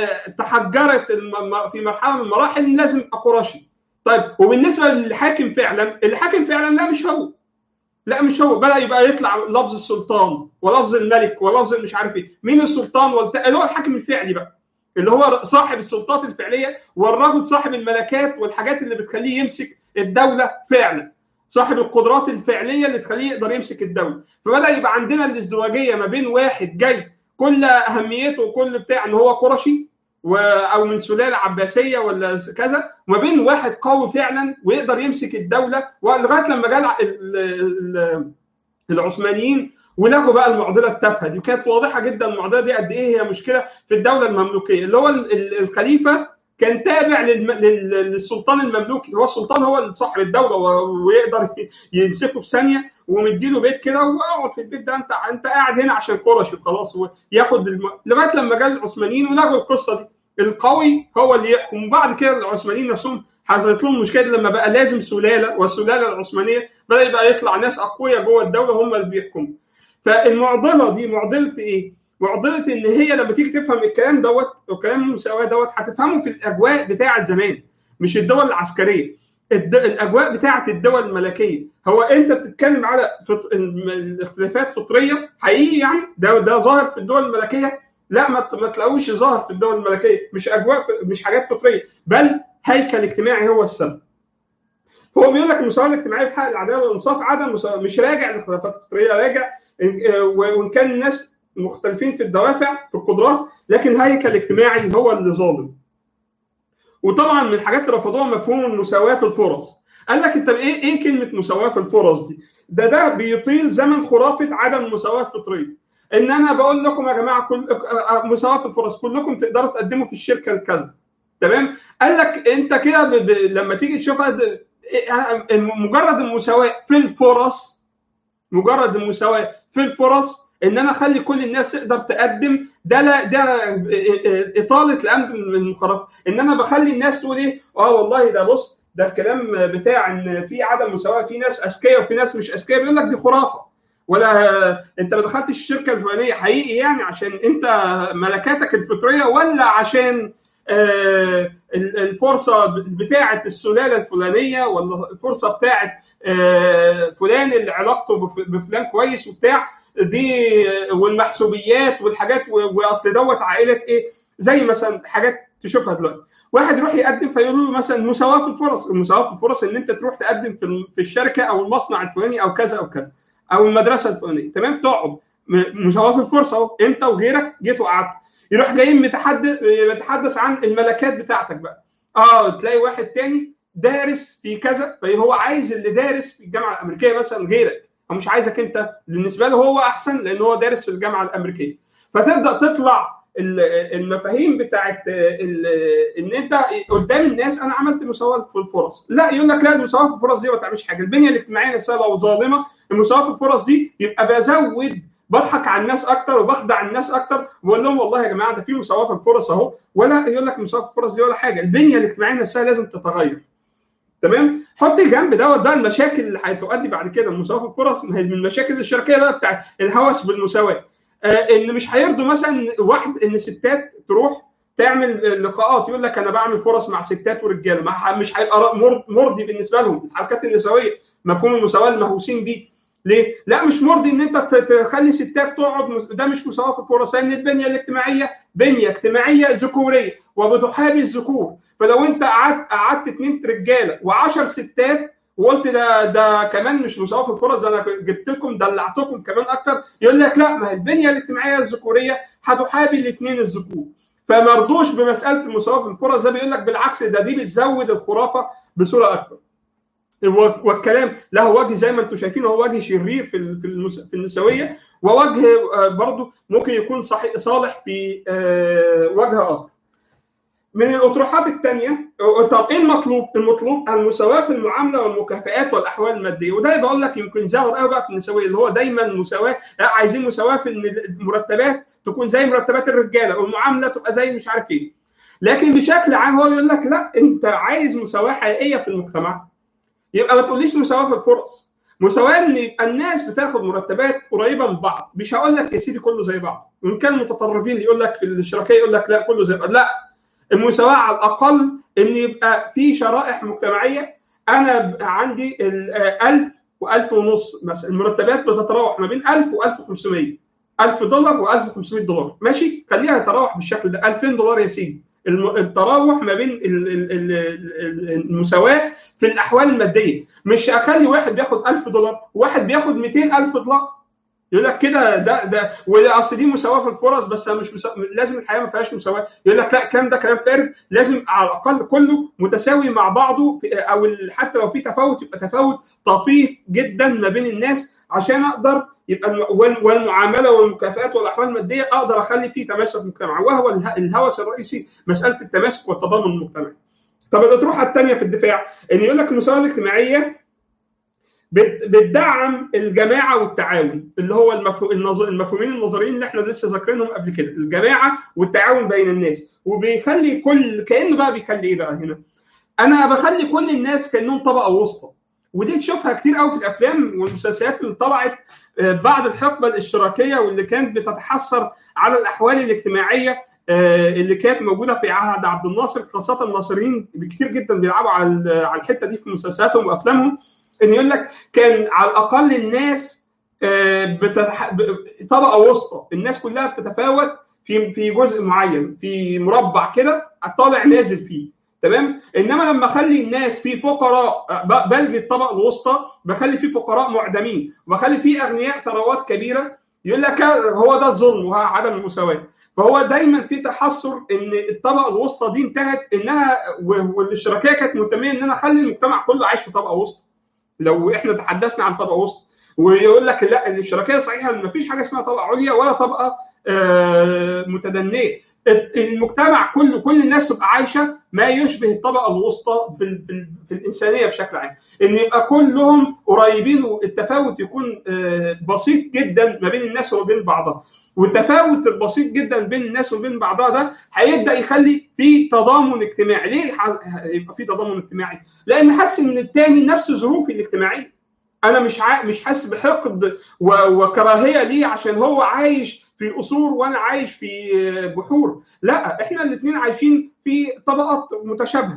A: تحجرت في مرحله من المراحل لازم يبقى قرشي طيب وبالنسبه للحاكم فعلا الحاكم فعلا لا مش هو لا مش هو بدا يبقى يطلع لفظ السلطان ولفظ الملك ولفظ مش عارف ايه مين السلطان والت... اللي هو الحاكم الفعلي بقى اللي هو صاحب السلطات الفعليه والرجل صاحب الملكات والحاجات اللي بتخليه يمسك الدوله فعلا صاحب القدرات الفعليه اللي تخليه يقدر يمسك الدوله فبدا يبقى عندنا الازدواجيه ما بين واحد جاي كل اهميته وكل بتاع ان هو قرشي و... او من سلاله عباسيه ولا كذا وما بين واحد قوي فعلا ويقدر يمسك الدوله ولغايه لما جاء ال... ال... العثمانيين ولغوا بقى المعضله التافهه دي كانت واضحه جدا المعضله دي قد ايه هي مشكله في الدوله المملوكيه اللي هو الخليفه كان تابع للم... للسلطان المملوكي هو السلطان هو صاحب الدوله ويقدر ينسفه في ثانيه ومديله بيت كده واقعد في البيت ده انت انت قاعد هنا عشان قرشي خلاص وياخد الم... لغايه لما جاء العثمانيين ولغوا القصه دي القوي هو اللي يحكم وبعد كده العثمانيين نفسهم حصلت لهم مشكله لما بقى لازم سلاله والسلاله العثمانيه بدا يبقى يطلع ناس اقوياء جوه الدوله هم اللي بيحكموا فالمعضله دي معضله ايه؟ معضله ان هي لما تيجي تفهم الكلام دوت وكلام المساواه دوت هتفهمه في الاجواء بتاع زمان مش الدول العسكريه الد... الاجواء بتاعه الدول الملكيه هو انت بتتكلم على فط... الاختلافات فطريه حقيقي يعني ده ده ظاهر في الدول الملكيه لا ما, ما تلاقوش ظاهر في الدول الملكيه مش اجواء ف... مش حاجات فطريه بل هيكل اجتماعي هو السبب هو بيقول لك المساواه الاجتماعيه في حق العداله والانصاف عدم مساواة مش راجع للخلافات الفطريه راجع وان كان الناس مختلفين في الدوافع في القدرات لكن الهيكل الاجتماعي هو اللي ظالم وطبعا من الحاجات اللي رفضوها مفهوم المساواه في الفرص قال لك انت ايه ايه كلمه مساواه في الفرص دي ده ده بيطيل زمن خرافه عدم المساواه الفطريه ان انا بقول لكم يا جماعه كل مساواه في الفرص كلكم تقدروا تقدموا في الشركه الكذا تمام قال لك انت كده ب... ب... لما تيجي تشوفها مجرد المساواه في الفرص مجرد المساواه في الفرص ان انا اخلي كل الناس تقدر تقدم ده لا ده اطاله الامد من المخالفه ان انا بخلي الناس تقول ايه اه والله ده بص ده الكلام بتاع ان في عدم مساواه في ناس اذكياء وفي ناس مش اذكياء بيقول لك دي خرافه ولا انت ما دخلتش الشركه الفلانيه حقيقي يعني عشان انت ملكاتك الفطريه ولا عشان آه الفرصه بتاعه السلاله الفلانيه ولا الفرصه بتاعه آه فلان اللي علاقته بفلان كويس وبتاع دي والمحسوبيات والحاجات واصل دوت عائله ايه زي مثلا حاجات تشوفها دلوقتي واحد يروح يقدم فيقول له مثلا مساواه في الفرص المساواه في الفرص ان انت تروح تقدم في في الشركه او المصنع الفلاني او كذا او كذا او المدرسه الفلانيه تمام تقعد مساواه في الفرصه اهو انت وغيرك جيت وقعدت يروح جاي متحدث يتحدث عن الملكات بتاعتك بقى اه تلاقي واحد تاني دارس في كذا فهو عايز اللي دارس في الجامعه الامريكيه مثلا غيرك هو مش عايزك انت بالنسبه له هو احسن لان هو دارس في الجامعه الامريكيه فتبدا تطلع المفاهيم بتاعت ان انت قدام الناس انا عملت مساواه في الفرص لا يقول لك لا المساواه في الفرص دي ما تعملش حاجه البنيه الاجتماعيه نفسها لو ظالمه المساواه في الفرص دي يبقى بزود بضحك على الناس اكتر وبخدع الناس اكتر وبقول لهم والله يا جماعه ده في مساواه في الفرص اهو ولا يقول لك مساواه في الفرص دي ولا حاجه البنيه الاجتماعيه نفسها لازم تتغير تمام حط جنب دوت بقى المشاكل اللي هتؤدي بعد كده المساواه في الفرص من المشاكل الشركيه بقى بتاع الهوس بالمساواه آه ان مش هيرضوا مثلا واحد ان الستات تروح تعمل لقاءات يقول لك انا بعمل فرص مع ستات ورجاله مش هيبقى مرضي بالنسبه لهم الحركات النسويه مفهوم المساواه المهووسين بيه ليه؟ لا مش مرضي ان انت تخلي ستات تقعد ده مش مساواه في الفرص لان البنيه الاجتماعيه بنيه اجتماعيه ذكوريه وبتحابي الذكور فلو انت قعدت قعدت اثنين رجاله و10 ستات وقلت ده ده كمان مش مساواه في الفرص ده انا جبت لكم دلعتكم كمان اكتر يقول لك لا ما هي البنيه الاجتماعيه الذكوريه هتحابي الاثنين الذكور فما رضوش بمساله المساواه في الفرص ده بيقول لك بالعكس ده دي بتزود الخرافه بصوره اكبر والكلام له وجه زي ما انتم شايفين هو وجه شرير في في النسويه ووجه برضه ممكن يكون صحيح صالح في وجه اخر. من الاطروحات الثانيه طب ايه المطلوب؟ المطلوب المساواه في المعامله والمكافئات والاحوال الماديه وده بقول لك يمكن ظاهر قوي بقى في النسويه اللي هو دايما مساواه لا عايزين مساواه في ان المرتبات تكون زي مرتبات الرجاله والمعامله تبقى زي مش عارف ايه. لكن بشكل عام هو يقول لك لا انت عايز مساواه حقيقيه في المجتمع يبقى ما تقوليش مساواه في الفرص مساواه ان يبقى الناس بتاخد مرتبات قريبه من بعض مش هقول لك يا سيدي كله زي بعض وان كان متطرفين يقول لك في الاشتراكيه يقول لك لا كله زي بعض لا المساواه على الاقل ان يبقى في شرائح مجتمعيه انا عندي ال 1000 و1000 ونص مثلا المرتبات بتتراوح ما بين 1000 و1500 1000 دولار و1500 دولار ماشي خليها يتراوح بالشكل ده 2000 دولار يا سيدي التراوح ما بين المساواه في الاحوال الماديه مش اخلي واحد بياخد 1000 دولار وواحد بياخد 200000 دولار يقول لك كده ده ده واصل دي مساواه في الفرص بس مش مسا... لازم الحياه ما فيهاش مساواه يقول لك لا الكلام ده كلام فارغ لازم على الاقل كله متساوي مع بعضه في او حتى لو في تفاوت يبقى تفاوت طفيف جدا ما بين الناس عشان اقدر يبقى والمعامله والمكافآت والاحوال الماديه اقدر اخلي فيه تماسك مجتمع وهو الهوس الرئيسي مساله التماسك والتضامن المجتمعي. طب الاطروحه الثانيه في الدفاع ان يقول لك المساواه الاجتماعيه بتدعم الجماعه والتعاون اللي هو المفهومين النظريين اللي احنا لسه ذاكرينهم قبل كده الجماعه والتعاون بين الناس وبيخلي كل كانه بقى بيخلي ايه بقى هنا؟ انا بخلي كل الناس كانهم طبقه وسطى ودي تشوفها كتير قوي في الافلام والمسلسلات اللي طلعت بعد الحقبه الاشتراكيه واللي كانت بتتحسر على الاحوال الاجتماعيه اللي كانت موجوده في عهد عبد الناصر خاصه الناصريين كتير جدا بيلعبوا على على الحته دي في مسلسلاتهم وافلامهم ان يقول لك كان على الاقل الناس بتتح... طبقه وسطى الناس كلها بتتفاوت في في جزء معين في مربع كده طالع نازل فيه تمام انما لما اخلي الناس في فقراء بلغي الطبقه الوسطى بخلي في فقراء معدمين وبخلي في اغنياء ثروات كبيره يقول لك هو ده الظلم وعدم المساواه فهو دايما في تحسر ان الطبقه الوسطى دي انتهت ان انا والاشتراكيه كانت مهتميه ان انا اخلي المجتمع كله عايش في طبقه وسطى لو احنا تحدثنا عن طبقه وسطى ويقول لك لا الاشتراكيه صحيحه ان مفيش حاجه اسمها طبقه عليا ولا طبقه متدنيه المجتمع كله كل الناس تبقى عايشه ما يشبه الطبقه الوسطى في, ال في, ال في الانسانيه بشكل عام ان يبقى كلهم قريبين والتفاوت يكون بسيط جدا ما بين الناس وبين بعضها والتفاوت البسيط جدا بين الناس وبين بعضها ده هيبدا يخلي في تضامن اجتماعي ليه يبقى في تضامن اجتماعي لان حاسس ان التاني نفس ظروفي الاجتماعيه انا مش ع... مش حاسس بحقد و... وكراهيه ليه عشان هو عايش في قصور وانا عايش في بحور لا احنا الاثنين عايشين في طبقات متشابهه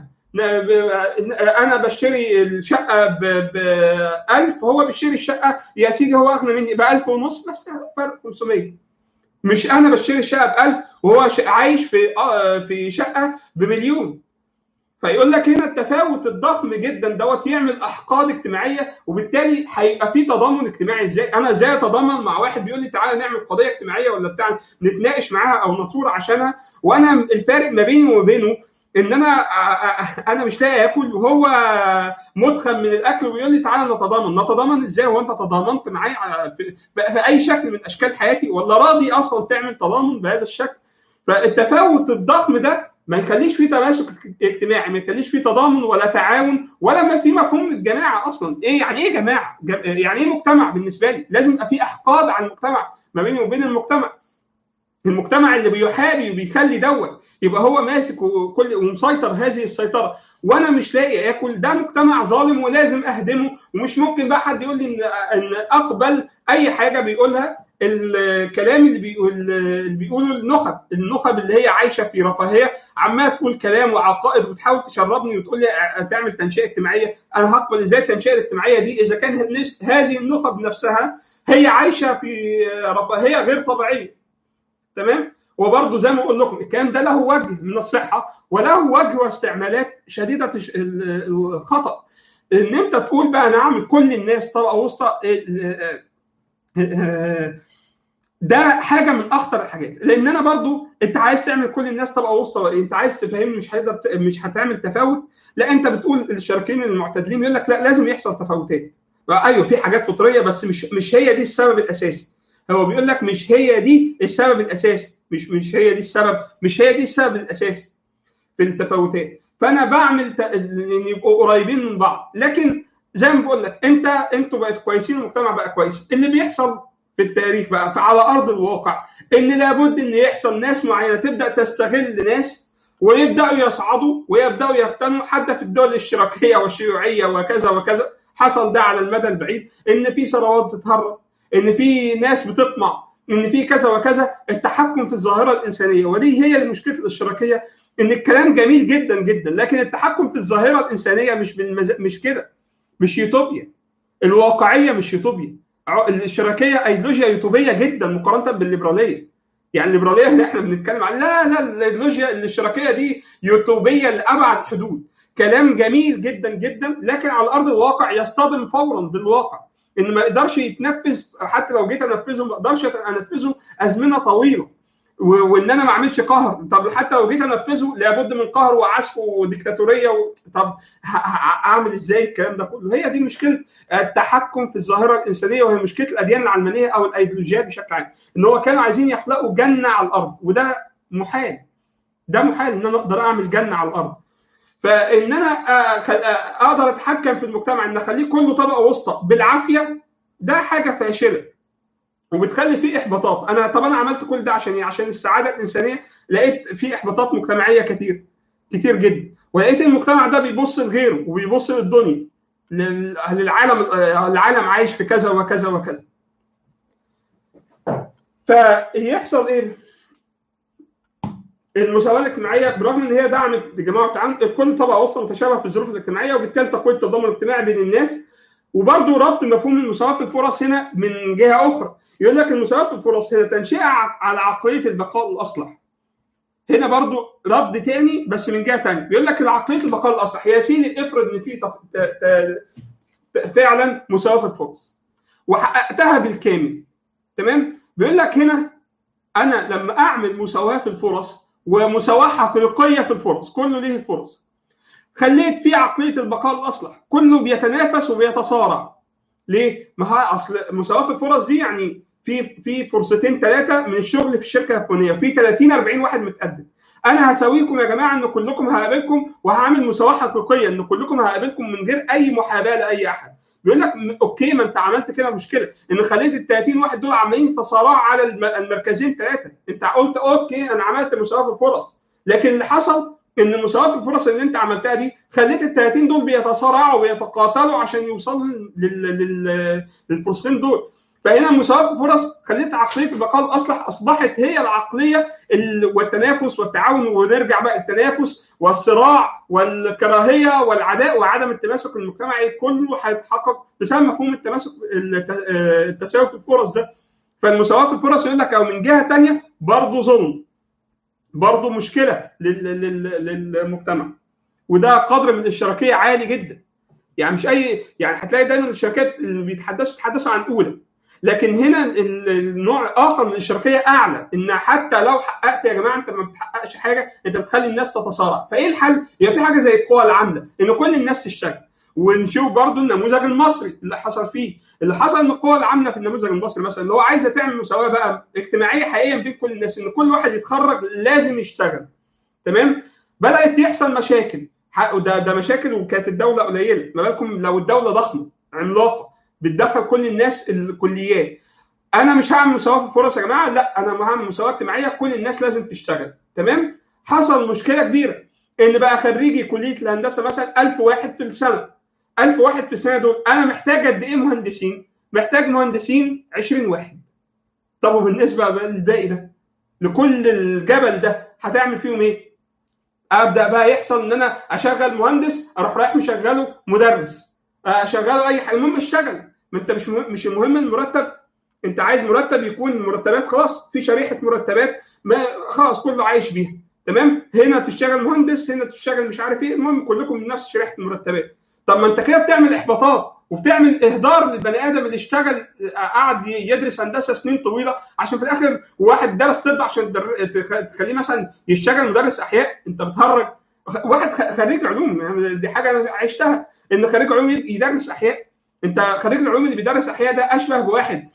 A: انا بشتري الشقه ب 1000 هو بيشتري الشقه يا سيدي هو اغنى مني ب 1000 ونص بس فرق 500 مش انا بشتري الشقه ب 1000 وهو عايش في في شقه بمليون فيقول لك هنا التفاوت الضخم جدا دوت يعمل احقاد اجتماعيه وبالتالي هيبقى في تضامن اجتماعي ازاي انا ازاي اتضامن مع واحد بيقول لي تعالى نعمل قضيه اجتماعيه ولا بتاع نتناقش معاها او نثور عشانها وانا الفارق ما بيني وما بينه ان انا انا مش لاقي اكل وهو مدخن من الاكل ويقول لي تعالى نتضامن نتضامن ازاي هو انت تضامنت معايا في, في اي شكل من اشكال حياتي ولا راضي اصلا تعمل تضامن بهذا الشكل فالتفاوت الضخم ده ما يخليش فيه تماسك اجتماعي ما يخليش فيه تضامن ولا تعاون ولا ما في مفهوم الجماعه اصلا ايه يعني ايه جماعه يعني ايه مجتمع بالنسبه لي لازم يبقى في احقاد على المجتمع ما بيني وبين المجتمع المجتمع اللي بيحابي وبيخلي دوت يبقى هو ماسك وكل ومسيطر هذه السيطره وانا مش لاقي اكل ده مجتمع ظالم ولازم اهدمه ومش ممكن بقى حد يقول لي ان ان اقبل اي حاجه بيقولها الكلام اللي بيقول اللي بيقوله النخب النخب اللي هي عايشه في رفاهيه عماله تقول كلام وعقائد وتحاول تشربني وتقول لي تعمل تنشئه اجتماعيه انا هقبل ازاي التنشئه الاجتماعيه دي اذا كان هذه النخب نفسها هي عايشه في رفاهيه غير طبيعيه تمام وبرضه زي ما اقول لكم الكلام ده له وجه من الصحه وله وجه واستعمالات شديده الخطا ان انت تقول بقى انا اعمل كل الناس طبقه وسطى ده حاجه من اخطر الحاجات لان انا برضو انت عايز تعمل كل الناس طبقه وسطى انت عايز تفهمني مش هتقدر مش هتعمل تفاوت لا انت بتقول الشركين المعتدلين يقول لك لا لازم يحصل تفاوتات ايوه في حاجات فطريه بس مش مش هي دي السبب الاساسي هو بيقول لك مش هي دي السبب الاساسي مش مش هي دي السبب مش هي دي السبب الاساسي في التفاوتات فانا بعمل ت... ان يبقوا قريبين من بعض لكن زي ما بقول لك انت انتوا بقيتوا كويسين المجتمع بقى كويس اللي بيحصل في التاريخ بقى فعلى ارض الواقع ان لابد ان يحصل ناس معينه تبدا تستغل ناس ويبداوا يصعدوا ويبداوا يغتنوا حتى في الدول الاشتراكيه والشيوعيه وكذا وكذا حصل ده على المدى البعيد ان في ثروات بتتهرب ان في ناس بتطمع ان في كذا وكذا التحكم في الظاهره الانسانيه ودي هي المشكله الاشتراكيه ان الكلام جميل جدا جدا لكن التحكم في الظاهره الانسانيه مش بالمز... مش كده مش يوتوبيا الواقعيه مش يوتوبيا الاشتراكيه ايديولوجيا يوتوبيه جدا مقارنه بالليبراليه يعني الليبراليه اللي احنا بنتكلم عنها لا لا الايديولوجيا الاشتراكيه دي يوتوبيه لابعد الحدود كلام جميل جدا جدا لكن على ارض الواقع يصطدم فورا بالواقع ان ما يقدرش يتنفذ حتى لو جيت انفذه ما اقدرش انفذه ازمنه طويله وان انا ما اعملش قهر طب حتى لو جيت انفذه لابد من قهر وعسف وديكتاتوريه و... طب اعمل ازاي الكلام ده كله هي دي مشكله التحكم في الظاهره الانسانيه وهي مشكله الاديان العلمانيه او الايديولوجيات بشكل عام ان هو كانوا عايزين يخلقوا جنه على الارض وده محال ده محال ان انا اقدر اعمل جنه على الارض فان انا اقدر اتحكم في المجتمع ان اخليه كله طبقه وسطى بالعافيه ده حاجه فاشله وبتخلي فيه احباطات انا طب انا عملت كل ده عشان ايه عشان السعاده الانسانيه لقيت فيه احباطات مجتمعيه كتير كتير جدا ولقيت المجتمع ده بيبص لغيره وبيبص للدنيا للعالم العالم عايش في كذا وكذا وكذا فيحصل ايه المساواه الاجتماعيه برغم ان هي دعمت جماعه التعاون الكل طبقه وسطى متشابهه في الظروف الاجتماعيه وبالتالي تقويه التضامن الاجتماعي بين الناس وبرضه ربط مفهوم المساواه في الفرص هنا من جهه اخرى يقول لك المساواه في الفرص هنا تنشئه على عقليه البقاء الاصلح هنا برضه رفض تاني بس من جهه تانية بيقول لك عقليه البقاء الاصلح يا سيدي افرض ان في فعلا مساواه في الفرص وحققتها بالكامل تمام بيقول لك هنا انا لما اعمل مساواه في الفرص ومساواه حقيقيه في الفرص كله ليه الفرص خليت في عقليه البقاء الاصلح كله بيتنافس وبيتصارع ليه ما هو اصل مساواه في الفرص دي يعني في في فرصتين ثلاثه من الشغل في الشركه الفلانيه في 30 40 واحد متقدم انا هساويكم يا جماعه ان كلكم هقابلكم وهعمل مساواه حقيقيه ان كلكم هقابلكم من غير اي محاباه لاي احد بيقول لك اوكي ما انت عملت كده مشكله ان خليت ال 30 واحد دول عمالين يتصارعوا على المركزين ثلاثه انت قلت اوكي انا عملت مساواه في الفرص لكن اللي حصل ان المساواه في الفرص اللي انت عملتها دي خليت ال 30 دول بيتصارعوا ويتقاتلوا عشان يوصلوا للفرصتين دول فهنا المساواه في الفرص خليت عقليه البقاء الاصلح اصبحت هي العقليه والتنافس والتعاون ونرجع بقى التنافس والصراع والكراهيه والعداء وعدم التماسك المجتمعي كله هيتحقق بسبب مفهوم التماسك التساوي في الفرص ده فالمساواه في الفرص يقول لك او من جهه ثانيه برضه ظلم برضه مشكله للمجتمع وده قدر من الاشتراكيه عالي جدا يعني مش اي يعني هتلاقي دايما الشركات اللي بيتحدثوا بيتحدثوا عن اولى لكن هنا النوع اخر من الاشتراكيه اعلى ان حتى لو حققت يا جماعه انت ما بتحققش حاجه انت بتخلي الناس تتصارع فايه الحل؟ يبقى في حاجه زي القوى العامله ان كل الناس تشتغل ونشوف برضو النموذج المصري اللي حصل فيه اللي حصل ان القوى العامله في النموذج المصري مثلا اللي هو عايزه تعمل مساواه بقى اجتماعيه حقيقيه بين كل الناس ان كل واحد يتخرج لازم يشتغل تمام بدات يحصل مشاكل ده ده مشاكل وكانت الدوله قليله ما بالكم لو الدوله ضخمه عملاقه بتدخل كل الناس الكليات انا مش هعمل مساواه في الفرص يا جماعه لا انا هعمل مساواه اجتماعيه كل الناس لازم تشتغل تمام حصل مشكله كبيره ان بقى خريجي كليه الهندسه مثلا 1000 واحد في السنه 1000 واحد في السنه دول انا محتاج قد ايه مهندسين محتاج مهندسين 20 واحد طب وبالنسبه للباقي ده لكل الجبل ده هتعمل فيهم ايه؟ ابدا بقى يحصل ان انا اشغل مهندس اروح رايح مشغله مدرس اشغله اي حاجه المهم اشتغل ما انت مش مهم مش المهم المرتب انت عايز مرتب يكون مرتبات خلاص في شريحه مرتبات ما خلاص كله عايش بيها تمام هنا تشتغل مهندس هنا تشتغل مش عارف ايه المهم كلكم من نفس شريحه المرتبات طب ما انت كده بتعمل احباطات وبتعمل اهدار للبني ادم اللي اشتغل قعد يدرس هندسه سنين طويله عشان في الاخر واحد درس طب عشان تخليه مثلا يشتغل مدرس احياء انت بتهرج واحد خريج علوم يعني دي حاجه انا عشتها ان خريج علوم يدرس احياء انت خريج العلوم اللي بيدرس احياء ده اشبه بواحد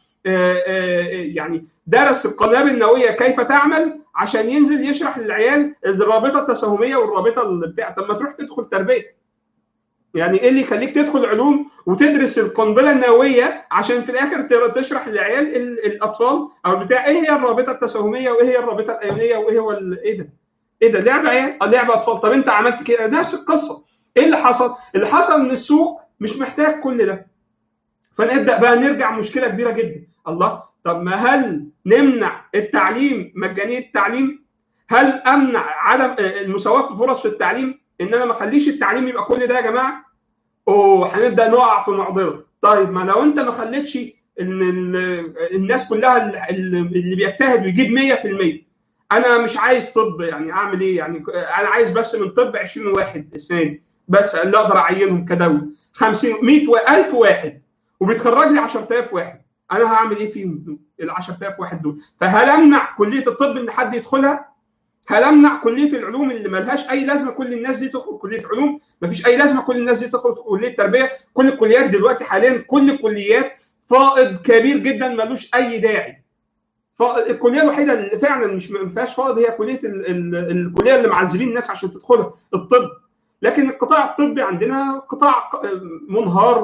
A: يعني درس القنابل النوويه كيف تعمل عشان ينزل يشرح للعيال الرابطه التساهميه والرابطه اللي بتاع طب ما تروح تدخل تربيه يعني ايه اللي يخليك تدخل علوم وتدرس القنبله النوويه عشان في الاخر تشرح للعيال الاطفال او بتاع ايه هي الرابطه التساهميه وايه هي الرابطه الايونيه وايه هو ايه ده؟ ايه ده لعبه عيال؟ لعبه اطفال طب انت عملت كده نفس القصه ايه اللي حصل؟ اللي حصل ان السوق مش محتاج كل ده فنبدا بقى نرجع مشكله كبيره جدا الله طب ما هل نمنع التعليم مجانيه التعليم؟ هل امنع عدم المساواه في الفرص في التعليم؟ ان انا ما اخليش التعليم يبقى كل ده يا جماعه اوه هنبدا نقع في معضله طيب ما لو انت ما خليتش ان الناس كلها اللي بيجتهد ويجيب 100% انا مش عايز طب يعني اعمل ايه يعني انا عايز بس من طب 20 واحد السنه دي بس اللي اقدر اعينهم كدوله 50 100 1000 واحد وبيتخرج لي 10000 واحد انا هعمل ايه فيهم ال 10000 واحد دول فهل امنع كليه الطب ان حد يدخلها هل امنع كليه العلوم اللي ملهاش اي لازمه كل الناس دي تدخل كليه علوم مفيش اي لازمه كل الناس دي تدخل كليه تربيه كل الكليات دلوقتي حاليا كل الكليات فائض كبير جدا ملوش اي داعي الكليه الوحيده اللي فعلا مش ما فيهاش فائض هي كليه ال ال الكليه اللي معذبين الناس عشان تدخلها الطب لكن القطاع الطبي عندنا قطاع منهار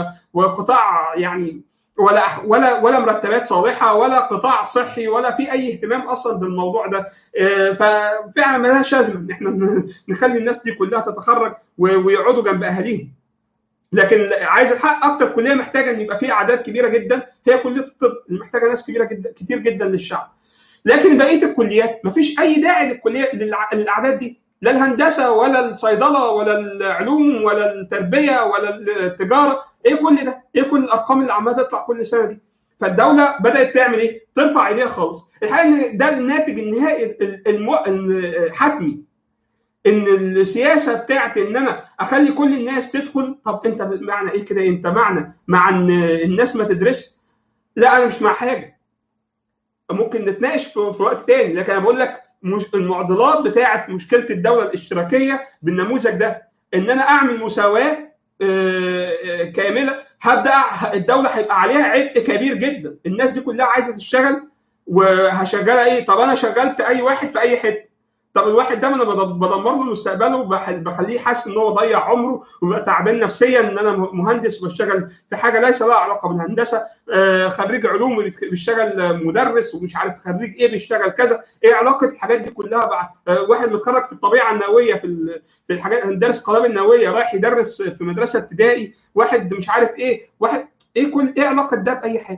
A: وقطاع يعني ولا ولا ولا مرتبات صالحه ولا قطاع صحي ولا في اي اهتمام اصلا بالموضوع ده ففعلا ما لهاش لازمه ان احنا نخلي الناس دي كلها تتخرج ويقعدوا جنب اهاليهم لكن عايز الحق اكتر كليه محتاجه ان يبقى فيها اعداد كبيره جدا هي كليه الطب اللي محتاجه ناس كبيره جدا كتير جدا للشعب لكن بقيه الكليات ما فيش اي داعي للكليه للاعداد دي لا الهندسه ولا الصيدله ولا العلوم ولا التربيه ولا التجاره ايه كل ده؟ ايه كل الارقام اللي عماله تطلع كل سنه دي؟ فالدوله بدات تعمل ايه؟ ترفع ايديها خالص. الحقيقه ان ده الناتج النهائي المو... الحتمي ان السياسه بتاعت ان انا اخلي كل الناس تدخل طب انت معنى ايه كده؟ انت معنى مع ان الناس ما تدرس؟ لا انا مش مع حاجه. ممكن نتناقش في, في وقت تاني لكن انا بقول لك مش المعضلات بتاعت مشكله الدوله الاشتراكيه بالنموذج ده ان انا اعمل مساواه كامله هبدا الدوله هيبقى عليها عبء كبير جدا الناس دي كلها عايزه تشتغل وهشغلها ايه طب انا شغلت اي واحد في اي حته طب الواحد ده انا بدمر له مستقبله وبخليه حاسس ان هو ضيع عمره ويبقى تعبان نفسيا ان انا مهندس بشتغل في حاجه ليس لها علاقه بالهندسه آه خريج علوم بيشتغل مدرس ومش عارف خريج ايه بيشتغل كذا ايه علاقه الحاجات دي كلها بقى آه واحد متخرج في الطبيعه النوويه في في الحاجات دارس قنابل نوويه رايح يدرس في مدرسه ابتدائي واحد مش عارف ايه واحد ايه كل ايه علاقه ده باي حاجه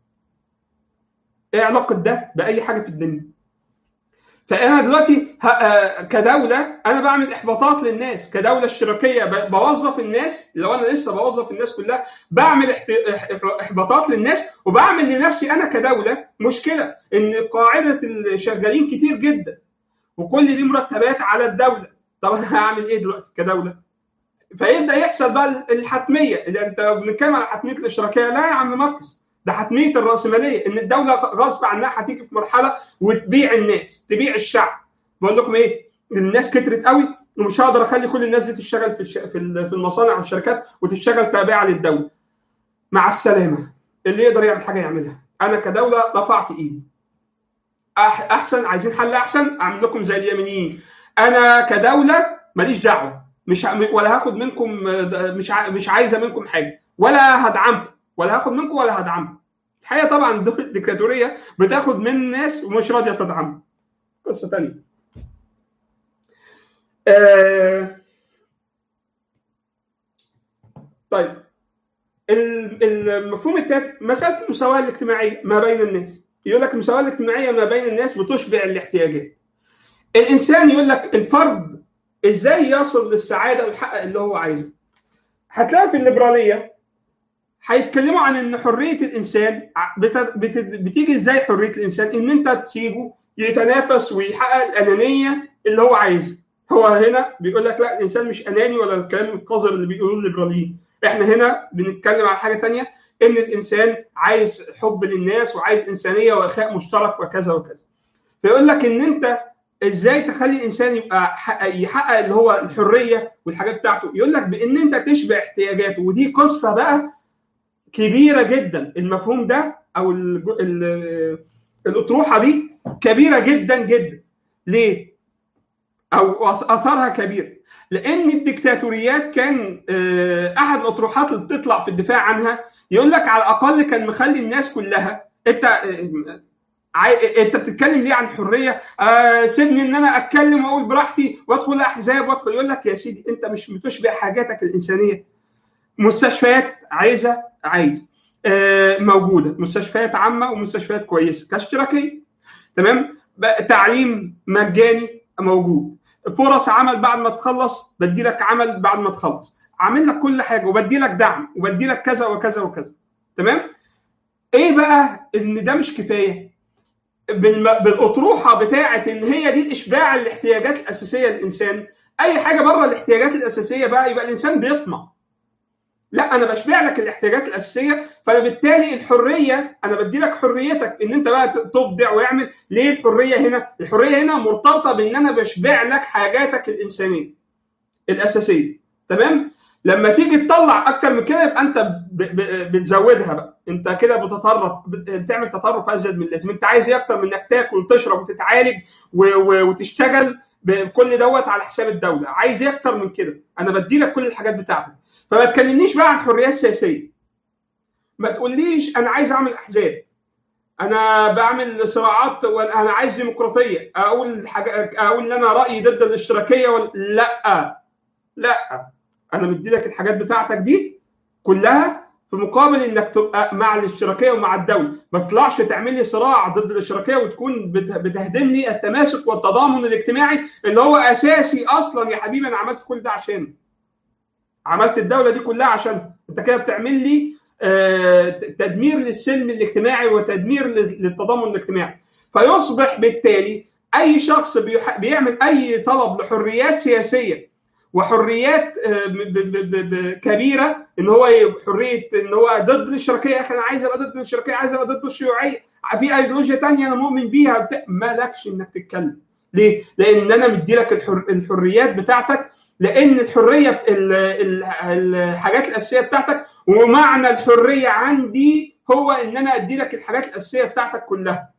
A: ايه علاقه ده باي حاجه في الدنيا فانا دلوقتي كدوله انا بعمل احباطات للناس كدوله اشتراكيه بوظف الناس لو انا لسه بوظف الناس كلها بعمل احباطات للناس وبعمل لنفسي انا كدوله مشكله ان قاعده الشغالين كتير جدا وكل دي مرتبات على الدوله طب انا هعمل ايه دلوقتي كدوله فيبدا يحصل بقى الحتميه اللي انت بنتكلم على حتميه الاشتراكيه لا يا عم ماركس ده حتميه الراسماليه ان الدوله غصب عنها هتيجي في مرحله وتبيع الناس تبيع الشعب بقول لكم ايه الناس كترت قوي ومش هقدر اخلي كل الناس دي تشتغل في الش... في المصانع والشركات وتشتغل تابعه للدوله مع السلامه اللي يقدر يعمل حاجه يعملها انا كدوله رفعت ايدي أح... احسن عايزين حل احسن اعمل لكم زي اليمنيين انا كدوله ماليش دعوه مش ولا هاخد منكم مش ع... مش عايزه منكم حاجه ولا هدعمكم ولا هاخد منكم ولا هدعمكم الحقيقه طبعا الدول الدكتاتوريه بتاخد من ناس ومش راضيه تدعمهم قصه ثانيه آه طيب المفهوم الثالث مساله المساواه الاجتماعيه ما بين الناس يقول لك المساواه الاجتماعيه ما بين الناس بتشبع الاحتياجات الانسان يقول لك الفرد ازاي يصل للسعاده ويحقق اللي هو عايزه هتلاقي في الليبراليه هيتكلموا عن ان حريه الانسان بتيجي ازاي حريه الانسان ان انت تسيبه يتنافس ويحقق الانانيه اللي هو عايزها هو هنا بيقول لك لا الانسان مش اناني ولا الكلام القذر اللي بيقولوه الليبراليين احنا هنا بنتكلم على حاجه تانية ان الانسان عايز حب للناس وعايز انسانيه واخاء مشترك وكذا وكذا فيقول لك ان انت ازاي تخلي الانسان يبقى يحقق اللي هو الحريه والحاجات بتاعته يقول لك بان انت تشبع احتياجاته ودي قصه بقى كبيره جدا المفهوم ده او الاطروحه دي كبيره جدا جدا ليه او اثرها كبير لان الدكتاتوريات كان احد الاطروحات اللي بتطلع في الدفاع عنها يقول لك على الاقل كان مخلي الناس كلها انت انت بتتكلم ليه عن الحريه؟ آه سيبني ان انا اتكلم واقول براحتي وادخل احزاب وادخل يقول لك يا سيدي انت مش بتشبع حاجاتك الانسانيه. مستشفيات عايزه عايز آه موجوده، مستشفيات عامه ومستشفيات كويسه كاشتراكيه. تمام؟ تعليم مجاني موجود. فرص عمل بعد ما تخلص بدي لك عمل بعد ما تخلص. عامل لك كل حاجه وبدي لك دعم وبدي لك كذا وكذا وكذا. تمام؟ ايه بقى ان ده مش كفايه؟ بالاطروحه بتاعه ان هي دي الاشباع الاحتياجات الاساسيه للانسان اي حاجه بره الاحتياجات الاساسيه بقى يبقى الانسان بيطمع لا انا بشبع لك الاحتياجات الاساسيه فبالتالي الحريه انا بدي لك حريتك ان انت بقى تبدع ويعمل ليه الحريه هنا الحريه هنا مرتبطه بان انا بشبع لك حاجاتك الانسانيه الاساسيه تمام لما تيجي تطلع اكتر من كده يبقى انت بتزودها بقى انت كده بتطرف بتعمل تطرف ازيد من اللازم انت عايز ايه اكتر من انك تاكل وتشرب وتتعالج وتشتغل بكل دوت على حساب الدوله عايز ايه اكتر من كده انا بدي لك كل الحاجات بتاعتك فما تكلمنيش بقى عن حريات سياسيه ما تقوليش انا عايز اعمل احزاب انا بعمل صراعات وانا عايز ديمقراطيه اقول حاجه اقول ان انا رايي ضد الاشتراكيه ولا لا لا انا مدي لك الحاجات بتاعتك دي كلها في مقابل انك تبقى مع الاشتراكيه ومع الدوله ما تطلعش تعمل لي صراع ضد الاشتراكيه وتكون بتهدم لي التماسك والتضامن الاجتماعي اللي هو اساسي اصلا يا حبيبي انا عملت كل ده عشانه عملت الدوله دي كلها عشان انت كده بتعمل لي تدمير للسلم الاجتماعي وتدمير للتضامن الاجتماعي فيصبح بالتالي اي شخص بيعمل اي طلب لحريات سياسيه وحريات كبيره ان هو حريه ان هو ضد الاشتراكيه يا اخي انا عايز ابقى ضد الاشتراكيه عايز ابقى ضد الشيوعيه في ايديولوجيا ثانيه انا مؤمن بيها مالكش انك تتكلم ليه؟ لان انا مدي لك الحر... الحريات بتاعتك لان الحريه ال... ال... الحاجات الاساسيه بتاعتك ومعنى الحريه عندي هو ان انا ادي لك الحاجات الاساسيه بتاعتك كلها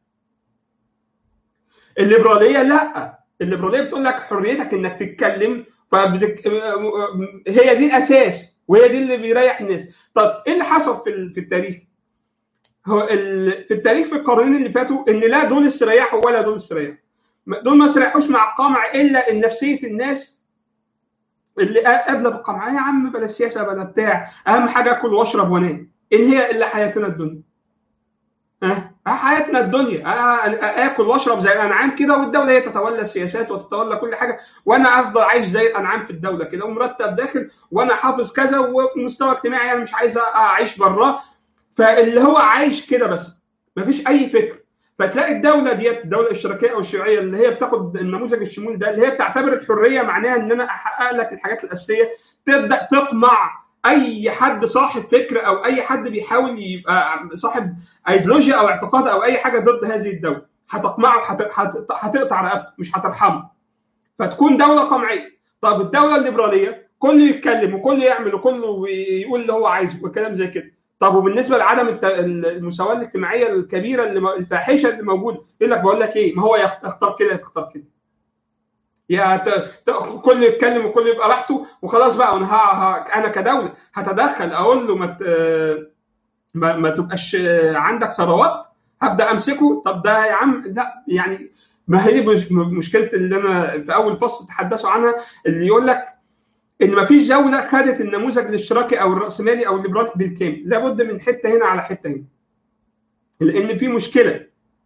A: الليبراليه لا الليبراليه بتقول لك حريتك انك تتكلم فبدك هي دي الاساس وهي دي اللي بيريح الناس طب ايه اللي حصل في في التاريخ هو في التاريخ في القرنين اللي فاتوا ان لا دول استريحوا ولا دول استريحوا دول ما استريحوش مع القمع الا ان نفسيه الناس اللي قابله بالقمع يا عم بلا سياسه بلا بتاع اهم حاجه اكل واشرب وانام ان هي الا حياتنا الدنيا ها أه؟ حياتنا الدنيا أه اكل واشرب زي الانعام كده والدوله هي تتولى السياسات وتتولى كل حاجه وانا افضل عايش زي الانعام في الدوله كده ومرتب داخل وانا حافظ كذا ومستوى اجتماعي انا مش عايز اعيش براه فاللي هو عايش كده بس مفيش اي فكر فتلاقي الدوله ديت الدوله الاشتراكيه او الشيوعيه اللي هي بتاخد النموذج الشمولي ده اللي هي بتعتبر الحريه معناها ان انا احقق لك الحاجات الاساسيه تبدا تقمع اي حد صاحب فكر او اي حد بيحاول يبقى صاحب ايديولوجيا او اعتقاد او اي حاجه ضد هذه الدوله هتقمعه هتقطع رقبته مش هترحمه فتكون دوله قمعيه طب الدوله الليبراليه كله يتكلم وكله يعمل وكله يقول اللي هو عايزه والكلام زي كده طب وبالنسبه لعدم المساواه الاجتماعيه الكبيره اللي الفاحشه اللي موجوده يقول لك بقول لك ايه ما هو يختار كده تختار كده يا ت... كل يتكلم وكل يبقى راحته وخلاص بقى انا ها... ها... انا كدوله هتدخل اقول له ما ت... ما, ما تبقاش عندك ثروات هبدا امسكه طب ده يا عم لا يعني ما هي مشكله اللي انا في اول فصل تحدثوا عنها اللي يقول لك ان ما فيش دوله خدت النموذج الاشتراكي او الراسمالي او الليبرالي بالكامل لابد من حته هنا على حته هنا لان في مشكله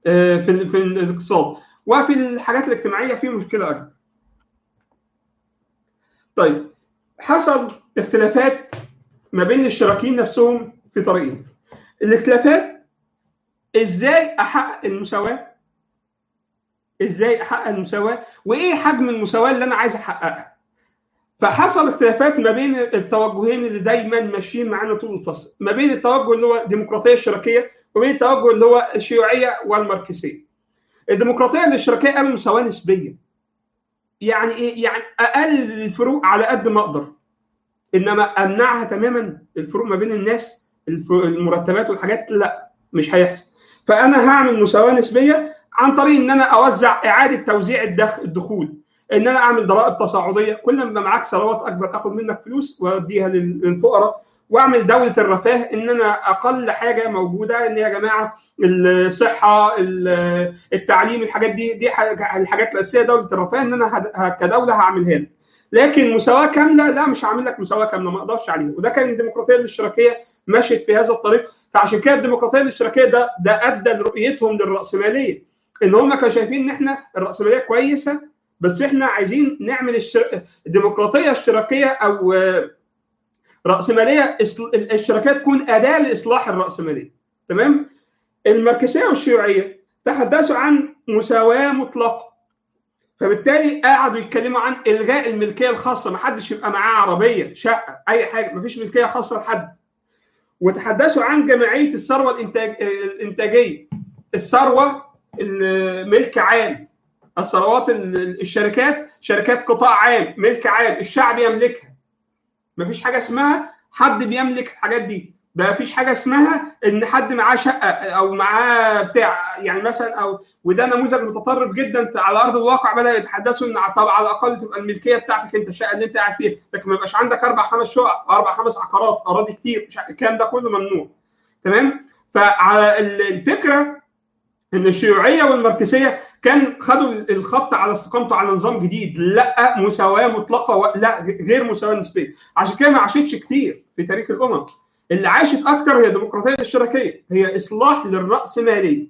A: في في الاقتصاد وفي الحاجات الاجتماعيه في مشكله اكبر. طيب حصل اختلافات ما بين الشراكين نفسهم في طريقين. الاختلافات ازاي احقق المساواه؟ ازاي احقق المساواه؟ وايه حجم المساواه اللي انا عايز احققها؟ فحصل اختلافات ما بين التوجهين اللي دايما ماشيين معانا طول الفصل، ما بين التوجه اللي هو الديمقراطيه الاشتراكيه وبين التوجه اللي هو الشيوعيه والماركسيه. الديمقراطيه الاشتراكيه قالوا مساواه نسبيه. يعني ايه؟ يعني اقلل الفروق على قد ما اقدر. انما امنعها تماما الفروق ما بين الناس المرتبات والحاجات لا مش هيحصل. فانا هعمل مساواه نسبيه عن طريق ان انا اوزع اعاده توزيع الدخول ان انا اعمل ضرائب تصاعديه كل ما يبقى معاك ثروات اكبر اخد منك فلوس واوديها للفقراء واعمل دوله الرفاه ان انا اقل حاجه موجوده ان يا جماعه الصحه التعليم الحاجات دي دي الحاجات الاساسيه دوله الرفاه ان انا كدوله هعملها لك لكن مساواه كامله لا مش هعمل لك مساواه كامله ما اقدرش عليها وده كان الديمقراطيه الاشتراكيه مشت في هذا الطريق فعشان كده الديمقراطيه الاشتراكيه ده ده ادى لرؤيتهم للراسماليه ان هم كانوا شايفين ان احنا الراسماليه كويسه بس احنا عايزين نعمل الشر... الديمقراطيه اشتراكيه او راسماليه الاشتراكيه تكون اداه لاصلاح الراسماليه تمام الماركسيه والشيوعيه تحدثوا عن مساواه مطلقه فبالتالي قعدوا يتكلموا عن الغاء الملكيه الخاصه ما حدش يبقى معاه عربيه شقه اي حاجه ما فيش ملكيه خاصه لحد وتحدثوا عن جمعيه الثروه الانتاج الانتاجيه الثروه الملك عام الثروات الشركات شركات قطاع عام ملك عام الشعب يملكها مفيش حاجه اسمها حد بيملك الحاجات دي ما فيش حاجه اسمها ان حد معاه شقه او معاه بتاع يعني مثلا او وده نموذج متطرف جدا على ارض الواقع بدا يتحدثوا ان طب على الاقل تبقى الملكيه بتاعتك انت الشقه اللي انت قاعد فيها لكن ما يبقاش عندك اربع خمس شقق اربع خمس عقارات اراضي كتير الكلام ده كله ممنوع تمام فعلى الفكره ان الشيوعيه والماركسيه كان خدوا الخط على استقامته على نظام جديد لا مساواه مطلقه و... لا غير مساواه نسبيه عشان كده ما عاشتش كتير في تاريخ الامم اللي عاشت اكتر هي الديمقراطيه الاشتراكيه هي اصلاح للراسماليه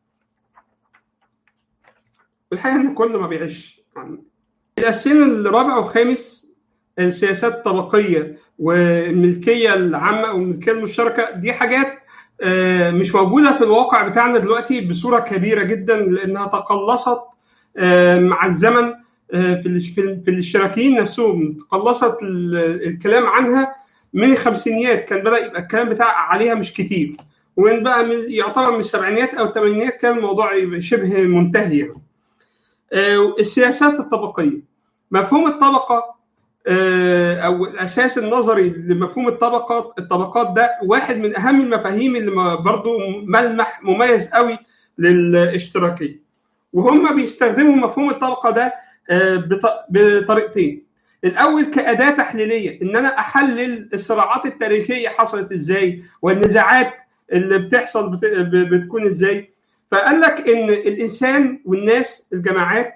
A: الحقيقه ان كل ما بيعيش يعني الاسين الرابع والخامس السياسات الطبقيه والملكيه العامه والملكيه المشتركه دي حاجات مش موجوده في الواقع بتاعنا دلوقتي بصوره كبيره جدا لانها تقلصت مع الزمن في في الاشتراكيين نفسهم تقلصت الكلام عنها من الخمسينيات كان بدا يبقى الكلام بتاع عليها مش كتير وين بقى من يعتبر من السبعينيات او الثمانينات كان الموضوع شبه منتهي يعني. السياسات الطبقيه مفهوم الطبقه او الاساس النظري لمفهوم الطبقات الطبقات ده واحد من اهم المفاهيم اللي برضو ملمح مميز قوي للاشتراكيه وهم بيستخدموا مفهوم الطبقه ده بطريقتين الاول كاداه تحليليه ان انا احلل الصراعات التاريخيه حصلت ازاي والنزاعات اللي بتحصل بتكون ازاي فقال لك ان الانسان والناس الجماعات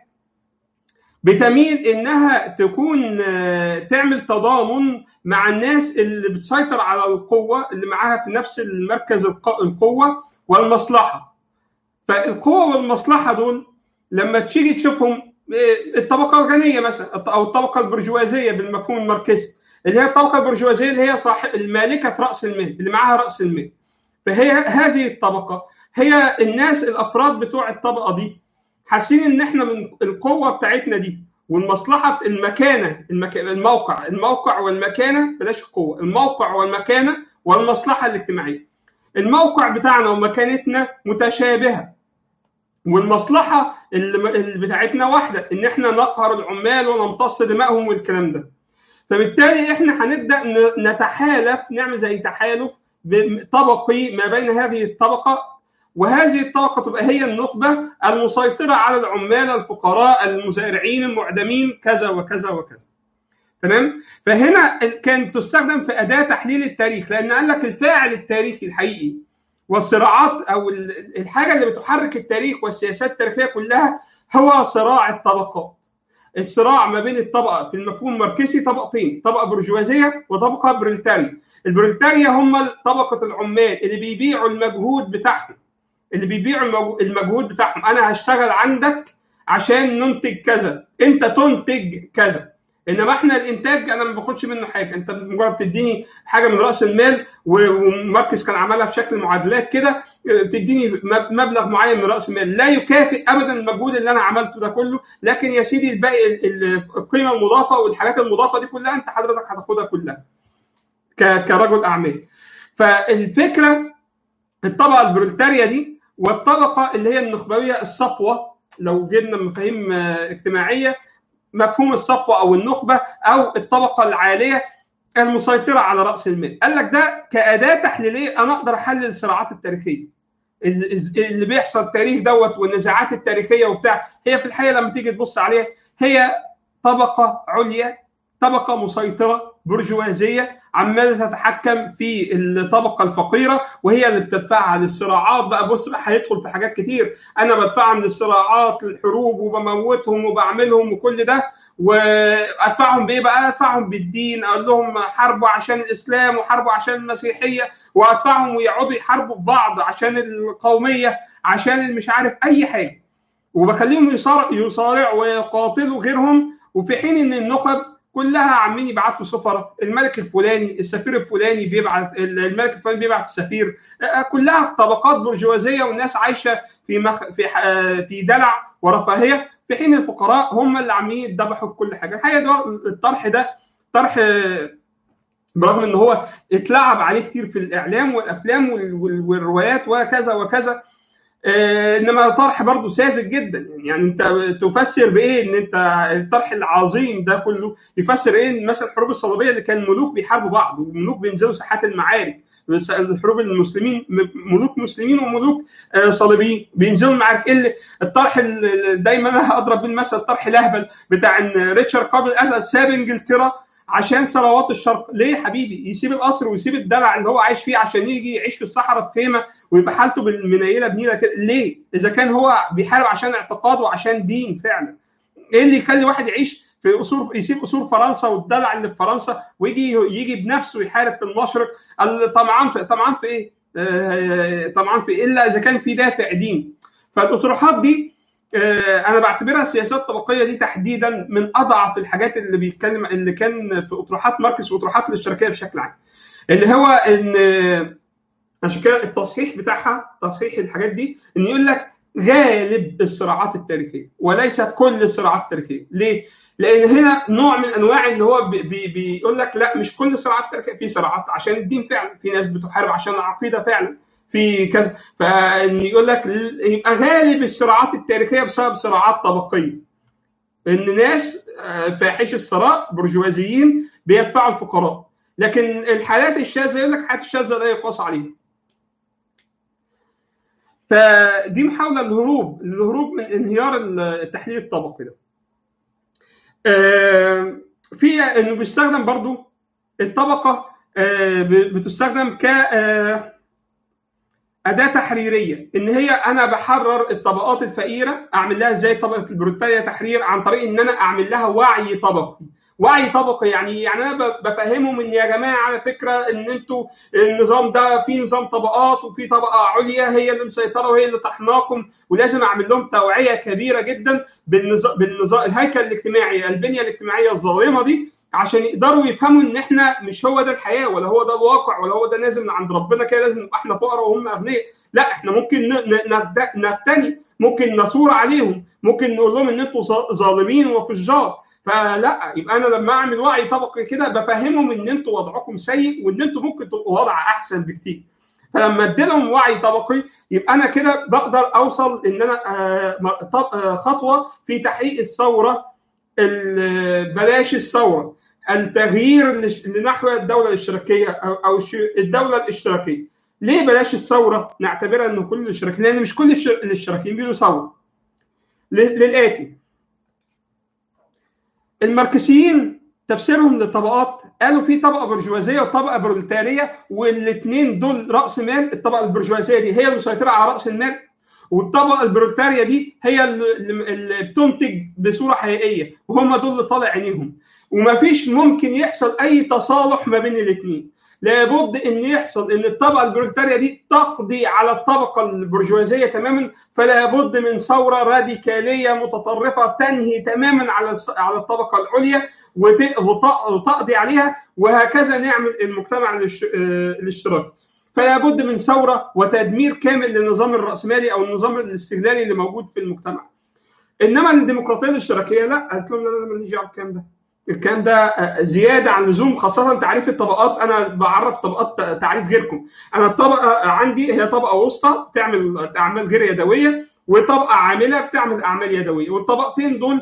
A: بتميل انها تكون تعمل تضامن مع الناس اللي بتسيطر على القوه اللي معاها في نفس المركز القوه والمصلحه فالقوه والمصلحه دول لما تيجي تشوفهم الطبقه الغنيه مثلا او الطبقه البرجوازيه بالمفهوم الماركسي اللي هي الطبقه البرجوازيه اللي هي صاحب المالكه راس المال اللي معاها راس المال فهي هذه الطبقه هي الناس الافراد بتوع الطبقه دي حاسين ان احنا من القوه بتاعتنا دي والمصلحه المكانه الموقع الموقع والمكانه بلاش القوه الموقع والمكانه والمصلحه الاجتماعيه الموقع بتاعنا ومكانتنا متشابهه والمصلحه اللي بتاعتنا واحده ان احنا نقهر العمال ونمتص دمائهم والكلام ده فبالتالي احنا هنبدا نتحالف نعمل زي تحالف طبقي ما بين هذه الطبقه وهذه الطبقه تبقى هي النخبه المسيطره على العمال الفقراء المزارعين المعدمين كذا وكذا وكذا تمام فهنا كانت تستخدم في اداه تحليل التاريخ لان قال لك الفاعل التاريخي الحقيقي والصراعات او الحاجه اللي بتحرك التاريخ والسياسات التاريخيه كلها هو صراع الطبقات الصراع ما بين الطبقه في المفهوم الماركسي طبقتين طبقه برجوازيه وطبقه بروليتاريا البروليتاريا هم طبقه العمال اللي بيبيعوا المجهود بتاعهم اللي بيبيعوا المجهود بتاعهم انا هشتغل عندك عشان ننتج كذا انت تنتج كذا انما احنا الانتاج انا ما باخدش منه حاجه انت مجرد بتديني حاجه من راس المال ومركز كان عملها في شكل معادلات كده بتديني مبلغ معين من راس المال لا يكافئ ابدا المجهود اللي انا عملته ده كله لكن يا سيدي الباقي القيمه المضافه والحاجات المضافه دي كلها انت حضرتك هتاخدها كلها كرجل اعمال فالفكره الطبقه البرولتاريا دي والطبقه اللي هي النخبويه الصفوه لو جبنا مفاهيم اجتماعيه مفهوم الصفوه او النخبه او الطبقه العاليه المسيطره على راس المال قال لك ده كاداه تحليليه انا اقدر احلل الصراعات التاريخيه اللي بيحصل التاريخ دوت والنزاعات التاريخيه وبتاع هي في الحقيقه لما تيجي تبص عليها هي طبقه عليا طبقه مسيطره برجوازيه عماله تتحكم في الطبقه الفقيره وهي اللي بتدفعها للصراعات بقى بص بقى هيدخل في حاجات كتير انا بدفعهم للصراعات للحروب وبموتهم وبعملهم وكل ده وادفعهم بايه بقى؟ ادفعهم بالدين اقول لهم حاربوا عشان الاسلام وحاربوا عشان المسيحيه وادفعهم ويقعدوا يحاربوا ببعض عشان القوميه عشان مش عارف اي حاجه وبخليهم يصارعوا ويقاتلوا غيرهم وفي حين ان النخب كلها عاملين يبعتوا سفراء الملك الفلاني السفير الفلاني بيبعت الملك الفلاني بيبعت السفير كلها طبقات برجوازيه والناس عايشه في مخ في في دلع ورفاهيه في حين الفقراء هم اللي عاملين يتذبحوا في كل حاجه الحقيقه ده الطرح ده طرح برغم ان هو اتلعب عليه كتير في الاعلام والافلام والروايات وكذا وكذا انما طرح برضه ساذج جدا يعني انت تفسر بايه ان انت الطرح العظيم ده كله يفسر ايه مثلا الحروب الصليبيه اللي كان ملوك بيحاربوا بعض وملوك بينزلوا ساحات المعارك الحروب المسلمين ملوك مسلمين وملوك صليبيين بينزلوا المعارك اللي الطرح اللي دايما انا اضرب بيه المثل الطرح الاهبل بتاع ان ريتشارد قبل الاسد ساب انجلترا عشان ثروات الشرق ليه يا حبيبي يسيب القصر ويسيب الدلع اللي هو عايش فيه عشان يجي يعيش في الصحراء في خيمه ويبقى حالته بالمنيله بنيله كده ليه اذا كان هو بيحارب عشان اعتقاد وعشان دين فعلا ايه اللي يخلي واحد يعيش في قصور يسيب قصور فرنسا والدلع اللي في فرنسا ويجي يجي بنفسه يحارب في المشرق طمعان في طمعان في ايه؟ آه طمعان في إيه؟ الا اذا كان في دافع دين فالاطروحات دي انا بعتبرها السياسات الطبقيه دي تحديدا من اضعف الحاجات اللي بيتكلم اللي كان في اطروحات ماركس واطروحات الاشتراكيه بشكل عام اللي هو ان عشان كده التصحيح بتاعها تصحيح الحاجات دي ان يقول لك غالب الصراعات التاريخيه وليس كل الصراعات التاريخيه ليه لان هنا نوع من انواع ان هو بي بي بيقول لك لا مش كل الصراعات التاريخيه في صراعات عشان الدين فعلا في ناس بتحارب عشان العقيده فعلا في كذا فان يقول لك يبقى غالب الصراعات التاريخيه بسبب صراعات طبقيه ان ناس فاحش الثراء برجوازيين بيدفعوا الفقراء لكن الحالات الشاذه يقول لك الحالات الشاذه لا يقاس عليها فدي محاوله للهروب للهروب من انهيار التحليل الطبقي ده في انه بيستخدم برضو الطبقه بتستخدم ك اداه تحريريه ان هي انا بحرر الطبقات الفقيره اعمل لها ازاي طبقه البروتاليا تحرير عن طريق ان انا اعمل لها وعي طبقي وعي طبقي يعني يعني انا بفهمهم ان يا جماعه على فكره ان انتوا النظام ده في نظام طبقات وفي طبقه عليا هي اللي مسيطره وهي اللي طحناكم ولازم اعمل لهم توعيه كبيره جدا بالنظام بالنظام الهيكل الاجتماعي البنيه الاجتماعيه الظالمه دي عشان يقدروا يفهموا ان احنا مش هو ده الحياه ولا هو ده الواقع ولا هو ده لازم من عند ربنا كده لازم نبقى احنا فقراء وهم اغنياء لا احنا ممكن نغتني ممكن نثور عليهم ممكن نقول لهم ان انتوا ظالمين وفجار فلا يبقى انا لما اعمل وعي طبقي كده بفهمهم ان انتوا وضعكم سيء وان انتوا ممكن تبقوا وضع احسن بكتير فلما ادي لهم وعي طبقي يبقى انا كده بقدر اوصل ان انا خطوه في تحقيق الثوره بلاش الثوره التغيير لنحو الدوله الاشتراكيه او الدوله الاشتراكيه ليه بلاش الثوره نعتبرها انه كل الاشتراكيين لان مش كل الاشتراكيين بيقولوا ثوره للاتي الماركسيين تفسيرهم للطبقات قالوا في طبقه برجوازيه وطبقه بروليتاريه والاثنين دول راس مال الطبقه البرجوازيه دي هي المسيطره على راس المال والطبقه البروليتاريه دي هي اللي بتنتج بصوره حقيقيه وهم دول اللي طالع عينيهم وما فيش ممكن يحصل اي تصالح ما بين الاثنين لابد ان يحصل ان الطبقه البروليتاريه دي تقضي على الطبقه البرجوازيه تماما فلا بد من ثوره راديكاليه متطرفه تنهي تماما على على الطبقه العليا وتقضي عليها وهكذا نعمل المجتمع الاشتراكي فلا بد من ثوره وتدمير كامل للنظام الراسمالي او النظام الاستغلالي اللي موجود في المجتمع انما الديمقراطيه الاشتراكيه لا قالت لهم لا لا ماليش دعوه بالكلام ده الكلام ده زياده عن اللزوم خاصه تعريف الطبقات انا بعرف طبقات تعريف غيركم انا الطبقه عندي هي طبقه وسطى بتعمل اعمال غير يدويه وطبقه عامله بتعمل اعمال يدويه والطبقتين دول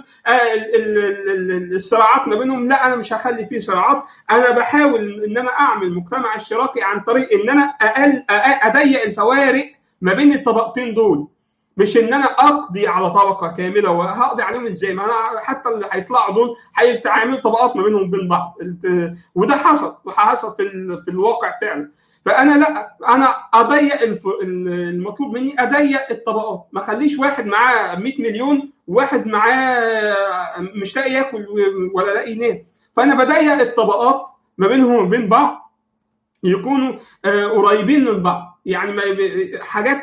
A: الصراعات ما بينهم لا انا مش هخلي فيه صراعات انا بحاول ان انا اعمل مجتمع اشتراكي عن طريق ان انا اقل اضيق الفوارق ما بين الطبقتين دول مش ان انا اقضي على طبقه كامله وهقضي عليهم ازاي ما انا حتى اللي هيطلعوا دول هيتعاملوا طبقات ما بينهم وبين بعض وده حصل وحصل في في الواقع فعلا فانا لا انا اضيق المطلوب مني اضيق الطبقات ما اخليش واحد معاه 100 مليون وواحد معاه مش لاقي ياكل ولا لاقي ينام فانا بضيق الطبقات ما بينهم وبين بعض يكونوا قريبين من بعض يعني ما حاجات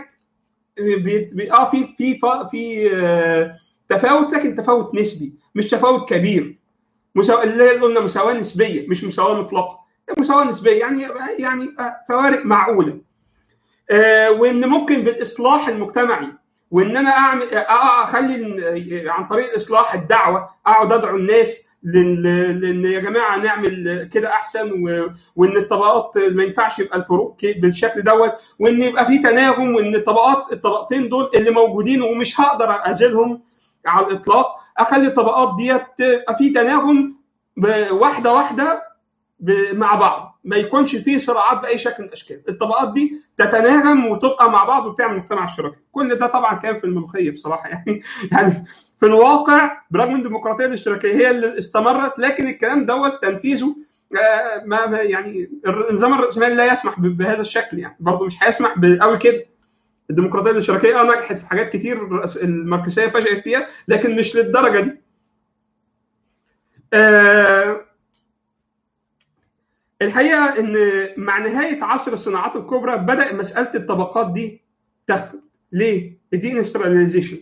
A: بي اه في في في آه تفاوت لكن تفاوت نسبي مش تفاوت كبير مساو... اللي قلنا مساواه نسبيه مش مساواه مطلقه مساواه نسبيه يعني يعني فوارق معقوله آه وان ممكن بالاصلاح المجتمعي وان انا اعمل آه اخلي عن طريق الاصلاح الدعوه اقعد ادعو الناس لان يا جماعه نعمل كده احسن و... وان الطبقات ما ينفعش يبقى الفروق بالشكل دوت وان يبقى في تناغم وان الطبقات الطبقتين دول اللي موجودين ومش هقدر ازيلهم على الاطلاق اخلي الطبقات ديت تبقى في تناغم واحده واحده مع بعض ما يكونش فيه صراعات باي شكل من الاشكال الطبقات دي تتناغم وتبقى مع بعض وتعمل مجتمع اشتراكي كل ده طبعا كان في الملوخيه بصراحه يعني يعني في الواقع برغم ان الديمقراطيه الاشتراكيه هي اللي استمرت لكن الكلام دوت تنفيذه ما يعني النظام الراسمالي لا يسمح بهذا الشكل يعني برضه مش هيسمح قوي كده الديمقراطيه الاشتراكيه اه نجحت في حاجات كتير الماركسيه فشلت فيها لكن مش للدرجه دي آه الحقيقه ان مع نهايه عصر الصناعات الكبرى بدا مساله الطبقات دي تخفت ليه؟ الدي انستراليزيشن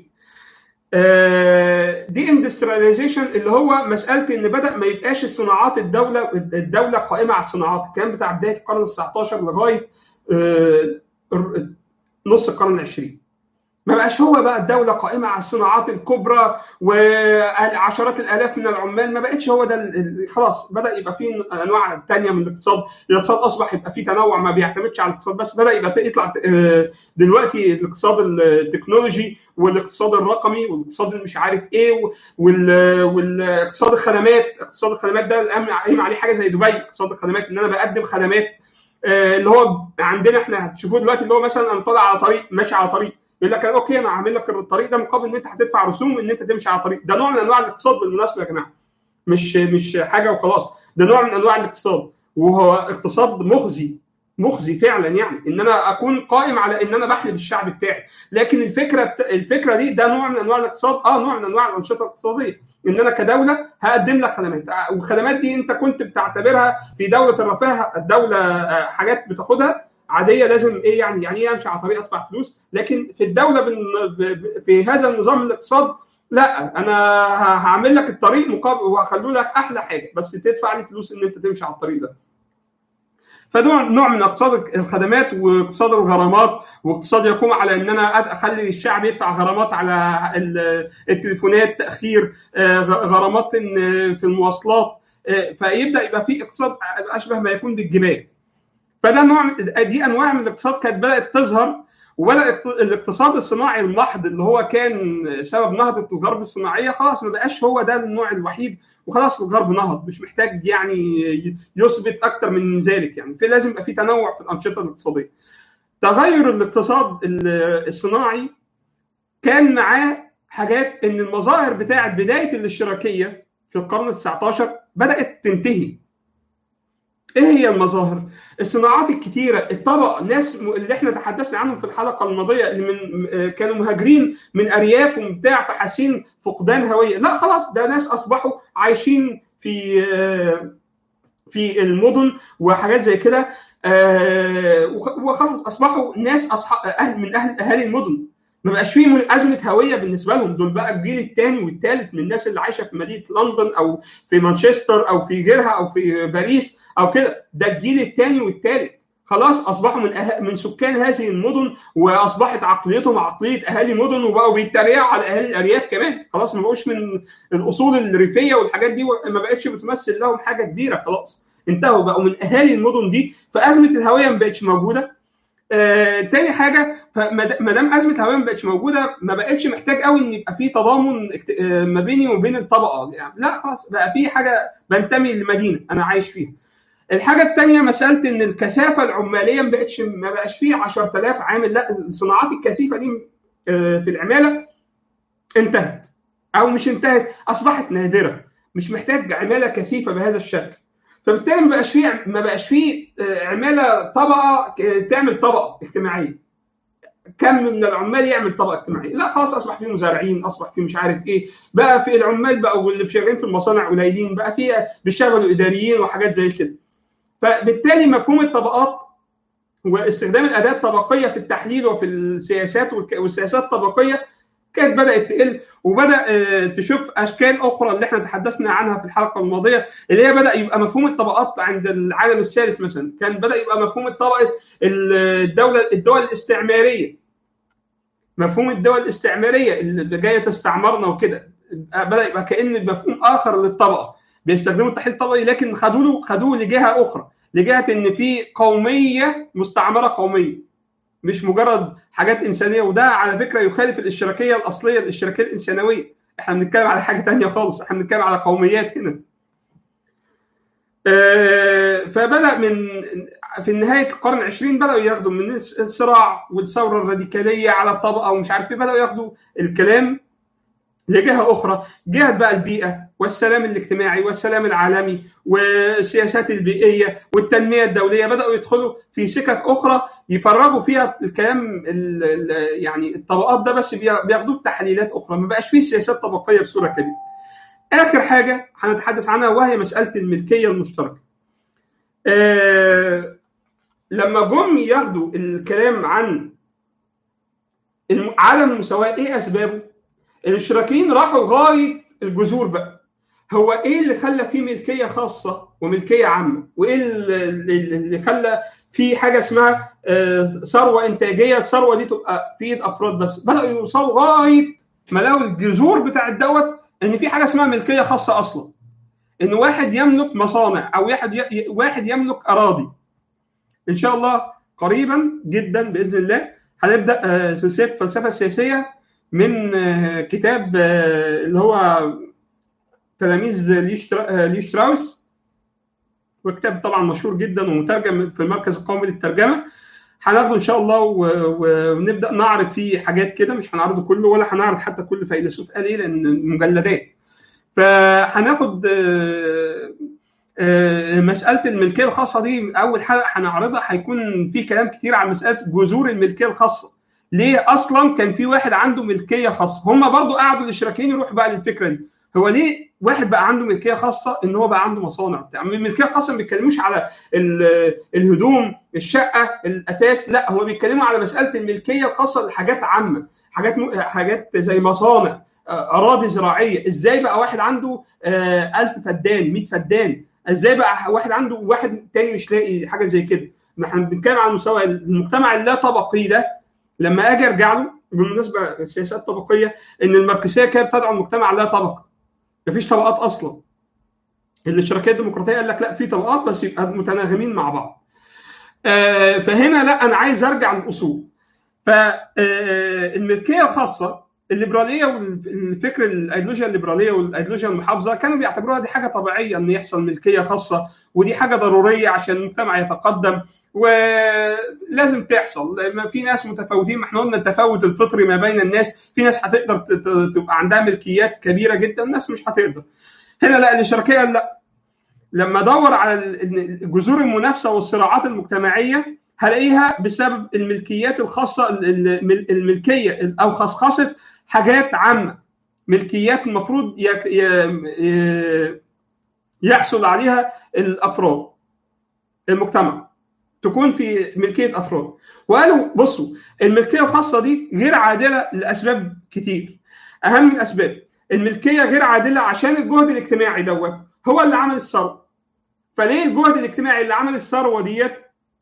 A: دي اندسترياليزيشن اللي هو مساله ان بدا ما يبقاش الصناعات الدوله الدوله قائمه على الصناعات الكلام بتاع بدايه القرن ال 19 لغايه نص القرن العشرين ما بقاش هو بقى الدوله قائمه على الصناعات الكبرى وعشرات الالاف من العمال ما بقتش هو ده خلاص بدا يبقى في انواع ثانيه من الاقتصاد الاقتصاد اصبح يبقى فيه تنوع ما بيعتمدش على الاقتصاد بس بدا يبقى يطلع دلوقتي الاقتصاد التكنولوجي والاقتصاد الرقمي والاقتصاد مش عارف ايه والاقتصاد الخدمات اقتصاد الخدمات ده قايم عليه حاجه زي دبي اقتصاد الخدمات ان انا بقدم خدمات اللي هو عندنا احنا هتشوفوه دلوقتي اللي هو مثلا انا طالع على طريق ماشي على طريق يقول لك اوكي انا هعمل لك الطريق ده مقابل ان انت هتدفع رسوم ان انت تمشي على الطريق ده نوع من انواع الاقتصاد بالمناسبه يا جماعه مش مش حاجه وخلاص ده نوع من انواع الاقتصاد وهو اقتصاد مخزي مخزي فعلا يعني ان انا اكون قائم على ان انا بحلب الشعب بتاعي لكن الفكره بت... الفكره دي ده نوع من انواع الاقتصاد اه نوع من انواع الانشطه الاقتصاديه ان انا كدوله هقدم لك خدمات والخدمات دي انت كنت بتعتبرها في دوله الرفاه الدوله حاجات بتاخدها عاديه لازم ايه يعني يعني ايه امشي على طريق ادفع فلوس لكن في الدوله في هذا النظام الاقتصاد لا انا هعمل لك الطريق مقابل وهخلو لك احلى حاجه بس تدفع لي فلوس ان انت تمشي على الطريق ده فنوع نوع من اقتصاد الخدمات واقتصاد الغرامات واقتصاد يقوم على ان انا اخلي الشعب يدفع غرامات على التليفونات تاخير غرامات في المواصلات فيبدا يبقى في اقتصاد اشبه ما يكون بالجبال فده نوع دي انواع من الاقتصاد كانت بدات تظهر وبدا الاقتصاد الصناعي المحض اللي هو كان سبب نهضه الغرب الصناعيه خلاص ما بقاش هو ده النوع الوحيد وخلاص الغرب نهض مش محتاج يعني يثبت اكتر من ذلك يعني في لازم يبقى في تنوع في الانشطه الاقتصاديه. تغير الاقتصاد الصناعي كان معاه حاجات ان المظاهر بتاعه بدايه الاشتراكيه في القرن ال 19 بدات تنتهي ايه هي المظاهر؟ الصناعات الكتيره الطبقه ناس اللي احنا تحدثنا عنهم في الحلقه الماضيه اللي من كانوا مهاجرين من ارياف وبتاع فحاسين فقدان هويه، لا خلاص ده ناس اصبحوا عايشين في في المدن وحاجات زي كده وخلاص اصبحوا ناس اصحاب اهل من اهل اهالي المدن ما بقاش فيه ازمه هويه بالنسبه لهم دول بقى الجيل الثاني والثالث من الناس اللي عايشه في مدينه لندن او في مانشستر او في غيرها او في باريس او كده ده الجيل الثاني والثالث خلاص اصبحوا من أه... من سكان هذه المدن واصبحت عقليتهم عقليه اهالي مدن وبقوا بيتريقوا على اهالي الارياف كمان خلاص ما بقوش من الاصول الريفيه والحاجات دي ما بقتش بتمثل لهم حاجه كبيره خلاص انتهوا بقوا من اهالي المدن دي فازمه الهويه ما بقتش موجوده آه، تاني حاجه ما دام ازمه الهويه ما بقتش موجوده ما بقتش محتاج قوي ان يبقى في تضامن آه ما بيني وبين الطبقه يعني لا خلاص بقى في حاجه بنتمي لمدينه انا عايش فيها الحاجه الثانيه مساله ان الكثافه العماليه ما بقتش ما بقاش فيه 10000 عامل لا الصناعات الكثيفه دي آه في العماله انتهت او مش انتهت اصبحت نادره مش محتاج عماله كثيفه بهذا الشكل فبالتالي ما بقاش فيه ما بقاش فيه عماله طبقه تعمل طبقه اجتماعيه كم من العمال يعمل طبقه اجتماعيه لا خلاص اصبح في مزارعين اصبح في مش عارف ايه بقى في العمال بقى واللي شغالين في المصانع قليلين بقى في بيشتغلوا اداريين وحاجات زي كده فبالتالي مفهوم الطبقات واستخدام الاداه الطبقيه في التحليل وفي السياسات والسياسات الطبقيه كانت بدات تقل وبدا تشوف اشكال اخرى اللي احنا تحدثنا عنها في الحلقه الماضيه اللي هي بدا يبقى مفهوم الطبقات عند العالم الثالث مثلا كان بدا يبقى مفهوم الطبقه الدوله الدول الاستعماريه مفهوم الدول الاستعماريه اللي جايه تستعمرنا وكده بدا يبقى كان مفهوم اخر للطبقه بيستخدموا التحليل الطبقي لكن خدوا له خدوه لجهه اخرى لجهه ان في قوميه مستعمره قوميه مش مجرد حاجات انسانيه وده على فكره يخالف الاشتراكيه الاصليه الاشتراكيه الانسانويه احنا بنتكلم على حاجه ثانيه خالص احنا بنتكلم على قوميات هنا فبدا من في نهايه القرن العشرين بداوا ياخدوا من الصراع والثوره الراديكاليه على الطبقه ومش عارف ايه بداوا ياخدوا الكلام لجهه اخرى جهه بقى البيئه والسلام الاجتماعي والسلام العالمي والسياسات البيئيه والتنميه الدوليه بداوا يدخلوا في سكك اخرى يفرغوا فيها الكلام ال ال يعني الطبقات ده بس بياخدوه في تحليلات اخرى ما بقاش فيه سياسات طبقيه بصوره كبيره. اخر حاجه هنتحدث عنها وهي مساله الملكيه المشتركه. آه لما جم ياخدوا الكلام عن عالم المساواه ايه اسبابه؟ الاشتراكيين راحوا لغايه الجذور بقى هو ايه اللي خلى فيه ملكيه خاصه وملكيه عامه وايه اللي خلى في حاجه اسمها ثروه انتاجيه الثروه دي تبقى في ايد افراد بس بداوا يوصلوا لغايه ما لقوا الجذور بتاع دوت ان في حاجه اسمها ملكيه خاصه اصلا ان واحد يملك مصانع او واحد واحد يملك اراضي ان شاء الله قريبا جدا باذن الله هنبدا سلسله الفلسفه السياسيه من كتاب اللي هو تلاميذ لي شتراوس وكتاب طبعا مشهور جدا ومترجم في المركز القومي للترجمه هناخده ان شاء الله ونبدا نعرض فيه حاجات كده مش هنعرضه كله ولا هنعرض حتى كل فيلسوف قال ايه لان مجلدات فهناخد مساله الملكيه الخاصه دي اول حلقه هنعرضها هيكون في كلام كتير عن مساله جذور الملكيه الخاصه ليه اصلا كان في واحد عنده ملكيه خاصه هم برضو قعدوا الاشتراكيين يروحوا بقى للفكره دي هو ليه واحد بقى عنده ملكيه خاصه ان هو بقى عنده مصانع بتاع الملكيه الخاصه ما بيتكلموش على الهدوم الشقه الاثاث لا هم بيتكلموا على مساله الملكيه الخاصه لحاجات عامه حاجات م... حاجات زي مصانع اراضي زراعيه ازاي بقى واحد عنده 1000 فدان 100 فدان ازاي بقى واحد عنده واحد تاني مش لاقي حاجه زي كده ما احنا بنتكلم عن مستوى المجتمع اللا طبقي ده لما اجي ارجع له بالمناسبه السياسات الطبقيه ان الماركسيه كانت بتدعو المجتمع لا طبقه مفيش طبقات اصلا الاشتراكيه الديمقراطيه قال لك لا في طبقات بس يبقى متناغمين مع بعض آه فهنا لا انا عايز ارجع للاصول فالملكيه الخاصه الليبراليه والفكر الايديولوجيا الليبراليه والايديولوجيا المحافظه كانوا بيعتبروها دي حاجه طبيعيه ان يحصل ملكيه خاصه ودي حاجه ضروريه عشان المجتمع يتقدم ولازم تحصل في ناس متفاوتين ما احنا قلنا التفاوت الفطري ما بين الناس في ناس هتقدر تبقى عندها ملكيات كبيره جدا الناس مش هتقدر هنا لا الاشتراكيه لا لما ادور على جذور المنافسه والصراعات المجتمعيه هلاقيها بسبب الملكيات الخاصه الملكيه او خصخصه حاجات عامه ملكيات المفروض يحصل عليها الافراد المجتمع تكون في ملكيه افراد وقالوا بصوا الملكيه الخاصه دي غير عادله لاسباب كتير اهم الاسباب الملكيه غير عادله عشان الجهد الاجتماعي دوت هو اللي عمل الثروه فليه الجهد الاجتماعي اللي عمل الثروه ديت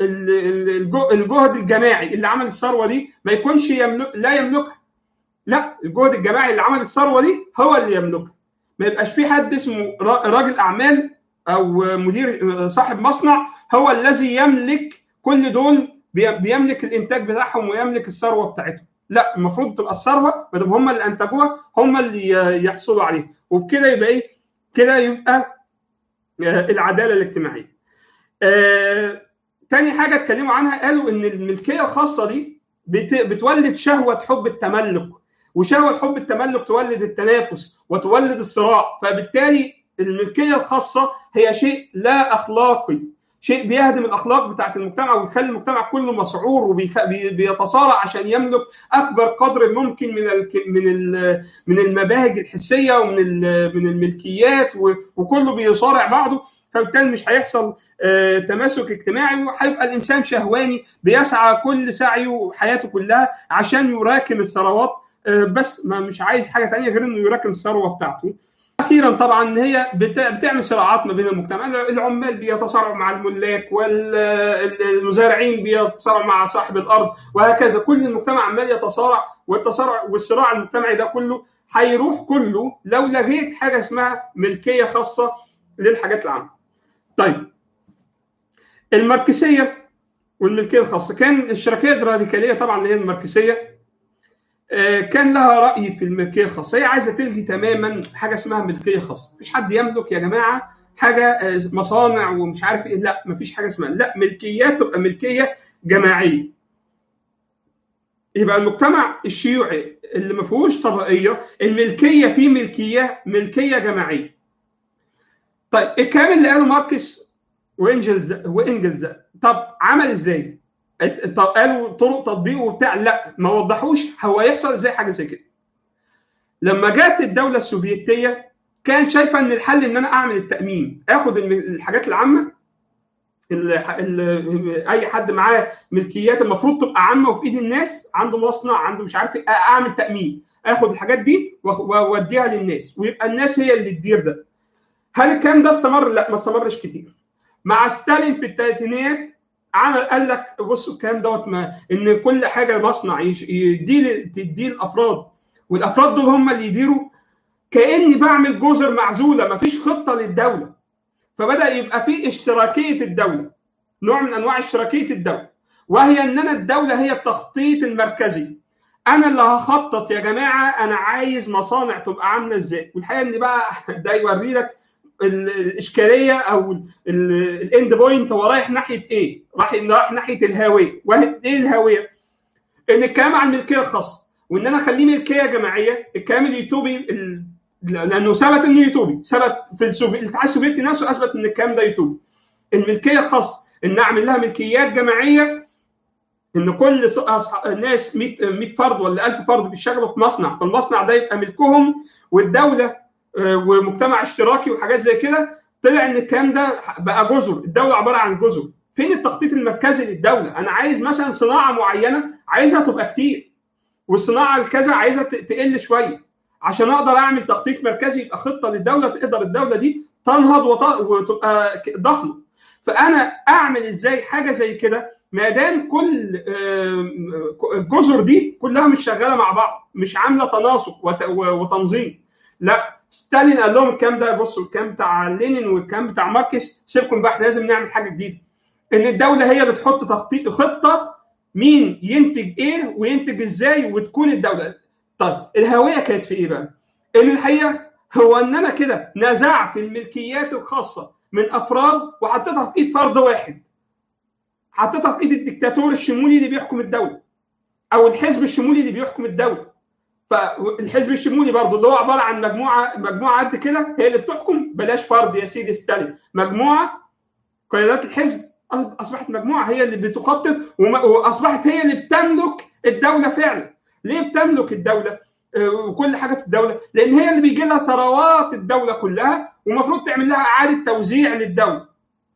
A: الجهد الجماعي اللي عمل الثروه دي ما يكونش يملك لا يملكها لا الجهد الجماعي اللي عمل الثروه دي هو اللي يملكها ما يبقاش في حد اسمه راجل اعمال او مدير صاحب مصنع هو الذي يملك كل دول بيملك الانتاج بتاعهم ويملك الثروه بتاعتهم لا المفروض تبقى الثروه ما دام هم اللي انتجوها هم اللي يحصلوا عليها وبكده يبقى ايه كده يبقى العداله الاجتماعيه آه، تاني حاجه اتكلموا عنها قالوا ان الملكيه الخاصه دي بتولد شهوه حب التملك وشهوه حب التملك تولد التنافس وتولد الصراع فبالتالي الملكيه الخاصه هي شيء لا اخلاقي شيء بيهدم الاخلاق بتاعت المجتمع ويخلي المجتمع كله مسعور وبيتصارع عشان يملك اكبر قدر ممكن من من من المباهج الحسيه ومن من الملكيات وكله بيصارع بعضه فبالتالي مش هيحصل تماسك اجتماعي وهيبقى الانسان شهواني بيسعى كل سعيه وحياته كلها عشان يراكم الثروات بس ما مش عايز حاجه ثانيه غير انه يراكم الثروه بتاعته اخيرا طبعا هي بتعمل صراعات ما بين المجتمع العمال بيتصارعوا مع الملاك والمزارعين بيتصارعوا مع صاحب الارض وهكذا كل المجتمع عمال يتصارع والتصارع والصراع المجتمعي ده كله هيروح كله لو لغيت حاجه اسمها ملكيه خاصه للحاجات العامه. طيب الماركسيه والملكيه الخاصه كان الشركيه الراديكاليه طبعا اللي هي الماركسيه كان لها راي في الملكيه الخاصه هي عايزه تلغي تماما حاجه اسمها ملكيه خاصه مفيش حد يملك يا جماعه حاجه مصانع ومش عارف ايه لا مفيش حاجه اسمها لا ملكيات تبقى ملكيه جماعيه يبقى المجتمع الشيوعي اللي ما فيهوش طبقيه الملكيه فيه ملكيه ملكيه جماعيه طيب الكلام اللي قاله ماركس وانجلز وانجلز طب عمل ازاي؟ قالوا طرق تطبيقه وبتاع لا ما وضحوش هو يحصل ازاي حاجه زي كده لما جت الدوله السوفيتيه كانت شايفه ان الحل ان انا اعمل التامين اخد الحاجات العامه اي حد معاه ملكيات المفروض تبقى عامه وفي ايد الناس عنده مصنع عنده مش عارف اعمل تامين اخد الحاجات دي واوديها للناس ويبقى الناس هي اللي تدير ده هل الكلام ده استمر؟ لا ما استمرش كتير مع ستالين في الثلاثينات عمل قال لك بصوا الكلام دوت ما ان كل حاجه مصنع يدي تدي الافراد والافراد دول هم اللي يديروا كاني بعمل جزر معزوله ما فيش خطه للدوله فبدا يبقى في اشتراكيه الدوله نوع من انواع اشتراكيه الدوله وهي ان انا الدوله هي التخطيط المركزي انا اللي هخطط يا جماعه انا عايز مصانع تبقى عامله ازاي والحقيقه ان بقى ده يوري لك الاشكاليه او الاند بوينت هو رايح ناحيه ايه؟ رايح رايح ناحيه الهاويه، ايه الهاويه؟ ان الكلام عن الملكيه الخاصه وان انا اخليه ملكيه جماعيه، الكلام اليوتوبي ال... لانه ثبت انه يوتوبي، ثبت في السوفي... الاتحاد السوفيتي نفسه اثبت ان الكلام ده يوتوبي. الملكيه الخاصه ان اعمل لها ملكيات جماعيه ان كل ناس 100 100 فرد ولا 1000 فرد بيشتغلوا في مصنع، فالمصنع ده يبقى ملكهم والدوله ومجتمع اشتراكي وحاجات زي كده طلع ان الكلام ده بقى جزر الدوله عباره عن جزر فين التخطيط المركزي للدوله انا عايز مثلا صناعه معينه عايزها تبقى كتير والصناعه الكذا عايزها تقل شويه عشان اقدر اعمل تخطيط مركزي يبقى خطه للدوله تقدر الدوله دي تنهض وتبقى ضخمه فانا اعمل ازاي حاجه زي كده ما دام كل الجزر دي كلها مش شغاله مع بعض مش عامله تناسق وتنظيم لا ستالين قال لهم الكلام ده بصوا الكلام بتاع لينين والكلام بتاع ماركس سيبكم بقى لازم نعمل حاجه جديده ان الدوله هي اللي تحط تخطيط خطه مين ينتج ايه وينتج ازاي وتكون الدوله طيب الهويه كانت في ايه بقى؟ ان الحقيقه هو ان انا كده نزعت الملكيات الخاصه من افراد وحطيتها في ايد فرد واحد حطيتها في ايد الدكتاتور الشمولي اللي بيحكم الدوله او الحزب الشمولي اللي بيحكم الدوله فالحزب الشمولي برضه اللي هو عباره عن مجموعه مجموعه قد كده هي اللي بتحكم بلاش فرد يا سيدي ستالين مجموعه قيادات الحزب اصبحت مجموعه هي اللي بتخطط واصبحت هي اللي بتملك الدوله فعلا ليه بتملك الدوله وكل حاجه في الدوله لان هي اللي بيجي لها ثروات الدوله كلها ومفروض تعمل لها اعاده توزيع للدوله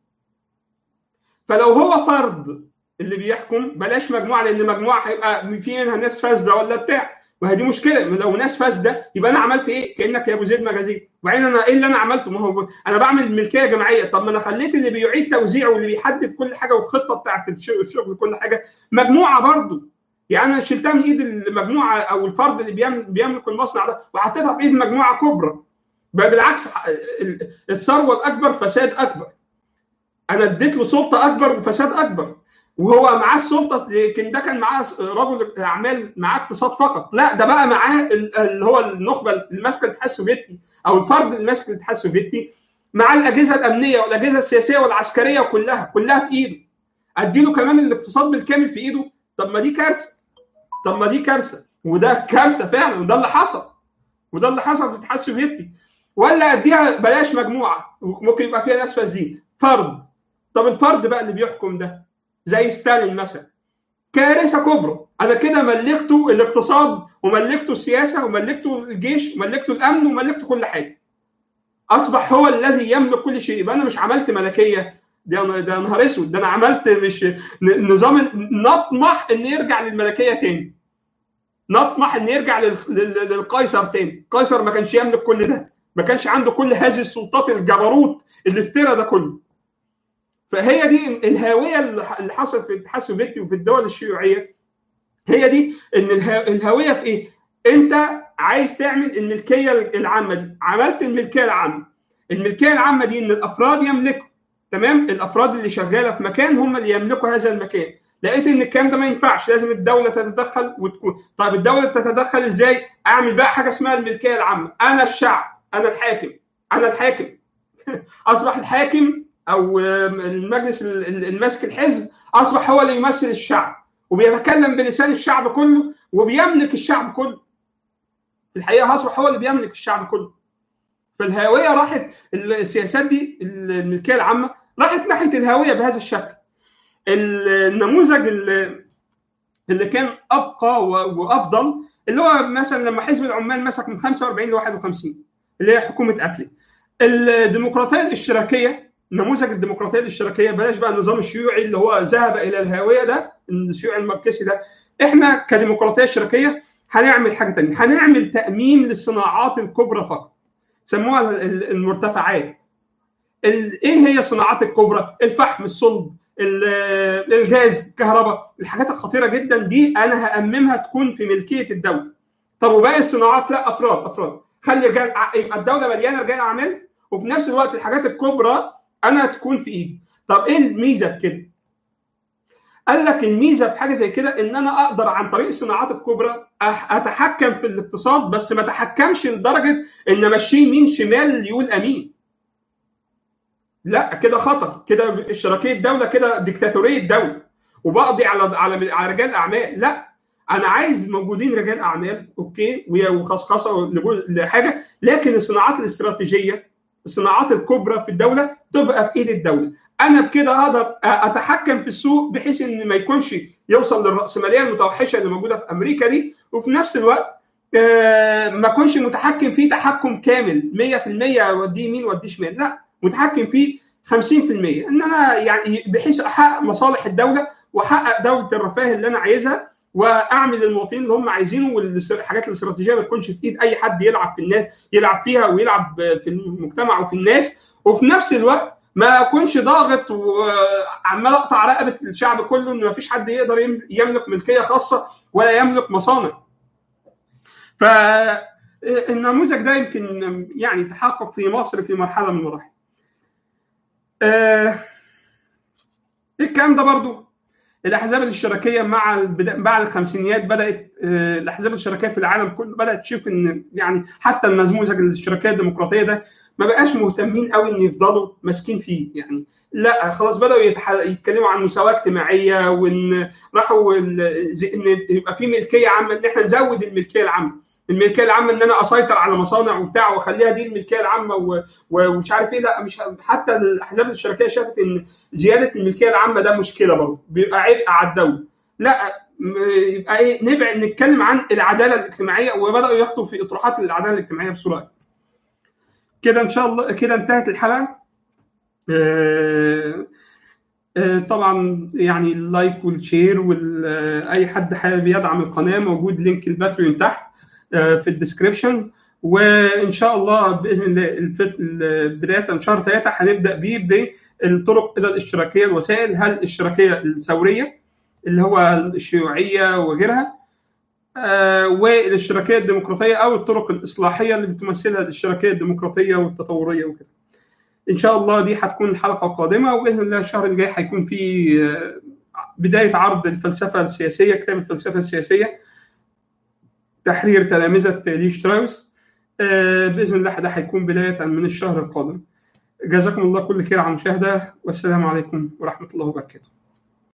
A: فلو هو فرد اللي بيحكم بلاش مجموعه لان مجموعه هيبقى في منها ناس فاسده ولا بتاع وهي دي مشكله لو ناس فاسده يبقى انا عملت ايه؟ كانك يا ابو زيد مجازين وبعدين انا ايه اللي انا عملته؟ ما هو انا بعمل ملكيه جماعيه طب ما انا خليت اللي بيعيد توزيعه واللي بيحدد كل حاجه والخطه بتاعت الشغل كل حاجه مجموعه برضه يعني انا شلتها من ايد المجموعه او الفرد اللي بيعمل بيملك المصنع ده وحطيتها في ايد مجموعه كبرى بل بالعكس الثروه الاكبر فساد اكبر انا اديت له سلطه اكبر وفساد اكبر وهو معاه السلطه لكن ده كان معاه رجل اعمال معاه اقتصاد فقط لا ده بقى معاه اللي هو النخبه اللي ماسكه الاتحاد السوفيتي او الفرد اللي ماسك الاتحاد السوفيتي مع الاجهزه الامنيه والاجهزه السياسيه والعسكريه كلها كلها في ايده اديله كمان الاقتصاد بالكامل في ايده طب ما دي كارثه طب ما دي كارثه وده كارثه فعلا وده اللي حصل وده اللي حصل في الاتحاد السوفيتي ولا اديها بلاش مجموعه ممكن يبقى فيها ناس فاسدين فرد طب الفرد بقى اللي بيحكم ده زي ستالين مثلا كارثه كبرى انا كده ملكته الاقتصاد وملكته السياسه وملكته الجيش وملكته الامن وملكته كل حاجه اصبح هو الذي يملك كل شيء يبقى انا مش عملت ملكيه ده ده نهار اسود ده انا عملت مش نظام نطمح ان يرجع للملكيه تاني نطمح ان يرجع للقيصر تاني قيصر ما كانش يملك كل ده ما كانش عنده كل هذه السلطات الجبروت اللي افترى ده كله فهي دي الهاويه اللي حصلت في الاتحاد السوفيتي وفي الدول الشيوعيه هي دي ان الهاويه في ايه؟ انت عايز تعمل الملكيه العامه دي عملت الملكيه العامه الملكيه العامه دي ان الافراد يملكوا تمام الافراد اللي شغاله في مكان هم اللي يملكوا هذا المكان لقيت ان الكلام ده ما ينفعش لازم الدوله تتدخل وتكون طيب الدوله تتدخل ازاي اعمل بقى حاجه اسمها الملكيه العامه انا الشعب انا الحاكم انا الحاكم اصبح الحاكم او المجلس الماسك الحزب اصبح هو اللي يمثل الشعب وبيتكلم بلسان الشعب كله وبيملك الشعب كله في الحقيقه اصبح هو اللي بيملك الشعب كله فالهاويه راحت السياسات دي الملكيه العامه راحت ناحيه الهاويه بهذا الشكل النموذج اللي, اللي كان ابقى وافضل اللي هو مثلا لما حزب العمال مسك من 45 ل 51 اللي هي حكومه اتلي الديمقراطيه الاشتراكيه نموذج الديمقراطيه الاشتراكيه بلاش بقى النظام الشيوعي اللي هو ذهب الى الهاويه ده الشيوعي الماركسي ده احنا كديمقراطيه اشتراكيه هنعمل حاجه ثانيه هنعمل تاميم للصناعات الكبرى فقط سموها المرتفعات ايه هي الصناعات الكبرى الفحم الصلب الغاز الكهرباء الحاجات الخطيره جدا دي انا هاممها تكون في ملكيه الدوله طب وباقي الصناعات لا افراد افراد خلي رجال يبقى الدوله مليانه رجال اعمال وفي نفس الوقت الحاجات الكبرى انا تكون في ايدي طب ايه الميزه في كده قال لك الميزه في حاجه زي كده ان انا اقدر عن طريق الصناعات الكبرى اتحكم في الاقتصاد بس ما اتحكمش لدرجه ان امشيه يمين شمال يقول امين لا كده خطر كده اشتراكيه الدوله كده ديكتاتوريه دوله وبقضي على على على رجال اعمال لا انا عايز موجودين رجال اعمال اوكي وخصخصه لحاجه لكن الصناعات الاستراتيجيه الصناعات الكبرى في الدوله تبقى في ايد الدوله انا بكده اقدر اتحكم في السوق بحيث ان ما يكونش يوصل للراسماليه المتوحشه اللي موجوده في امريكا دي وفي نفس الوقت ما اكونش متحكم فيه تحكم كامل 100% اوديه يمين واوديه شمال لا متحكم فيه 50% ان انا يعني بحيث احقق مصالح الدوله واحقق دوله الرفاه اللي انا عايزها واعمل للمواطنين اللي هم عايزينه والحاجات الاستراتيجيه ما تكونش في ايد اي حد يلعب في الناس يلعب فيها ويلعب في المجتمع وفي الناس وفي نفس الوقت ما اكونش ضاغط وعمال اقطع رقبه الشعب كله ان ما فيش حد يقدر يملك ملكيه خاصه ولا يملك مصانع. فالنموذج ده يمكن يعني تحقق في مصر في مرحله من المراحل. آه الكلام ده برضو الاحزاب الاشتراكيه مع بعد الخمسينيات بدات الاحزاب الاشتراكيه في العالم كله بدات تشوف ان يعني حتى النموذج الاشتراكيه الديمقراطيه ده ما بقاش مهتمين قوي ان يفضلوا ماسكين فيه يعني لا خلاص بداوا يتكلموا عن مساواه اجتماعيه وان راحوا ان يبقى في ملكيه عامه ان احنا نزود الملكيه العامه الملكيه العامه ان انا اسيطر على مصانع وبتاع واخليها دي الملكيه العامه ومش عارف ايه لا مش حتى الاحزاب الاشتراكيه شافت ان زياده الملكيه العامه ده مشكله برضه بيبقى عبء على الدوله لا يبقى ايه نبعد نتكلم عن العداله الاجتماعيه وبداوا يخطوا في اطروحات العداله الاجتماعيه بسرعه كده ان شاء الله كده انتهت الحلقه آه، آه، طبعا يعني اللايك والشير واي حد حابب يدعم القناه موجود لينك الباتريون تحت آه، في الديسكربشن وان شاء الله باذن الله الفت... بدايه شهر ثلاثه هنبدا بيه بالطرق الى الاشتراكيه الوسائل هل الاشتراكيه الثوريه اللي هو الشيوعيه وغيرها آه، والاشتراكيه الديمقراطيه او الطرق الاصلاحيه اللي بتمثلها الاشتراكيه الديمقراطيه والتطوريه وكده. ان شاء الله دي هتكون الحلقه القادمه وباذن الله الشهر الجاي هيكون في آه، بدايه عرض الفلسفه السياسيه كتاب الفلسفه السياسيه تحرير تلامذه لي شتراوس آه، باذن الله ده هيكون بدايه من الشهر القادم. جزاكم الله كل خير على المشاهده والسلام عليكم ورحمه الله وبركاته.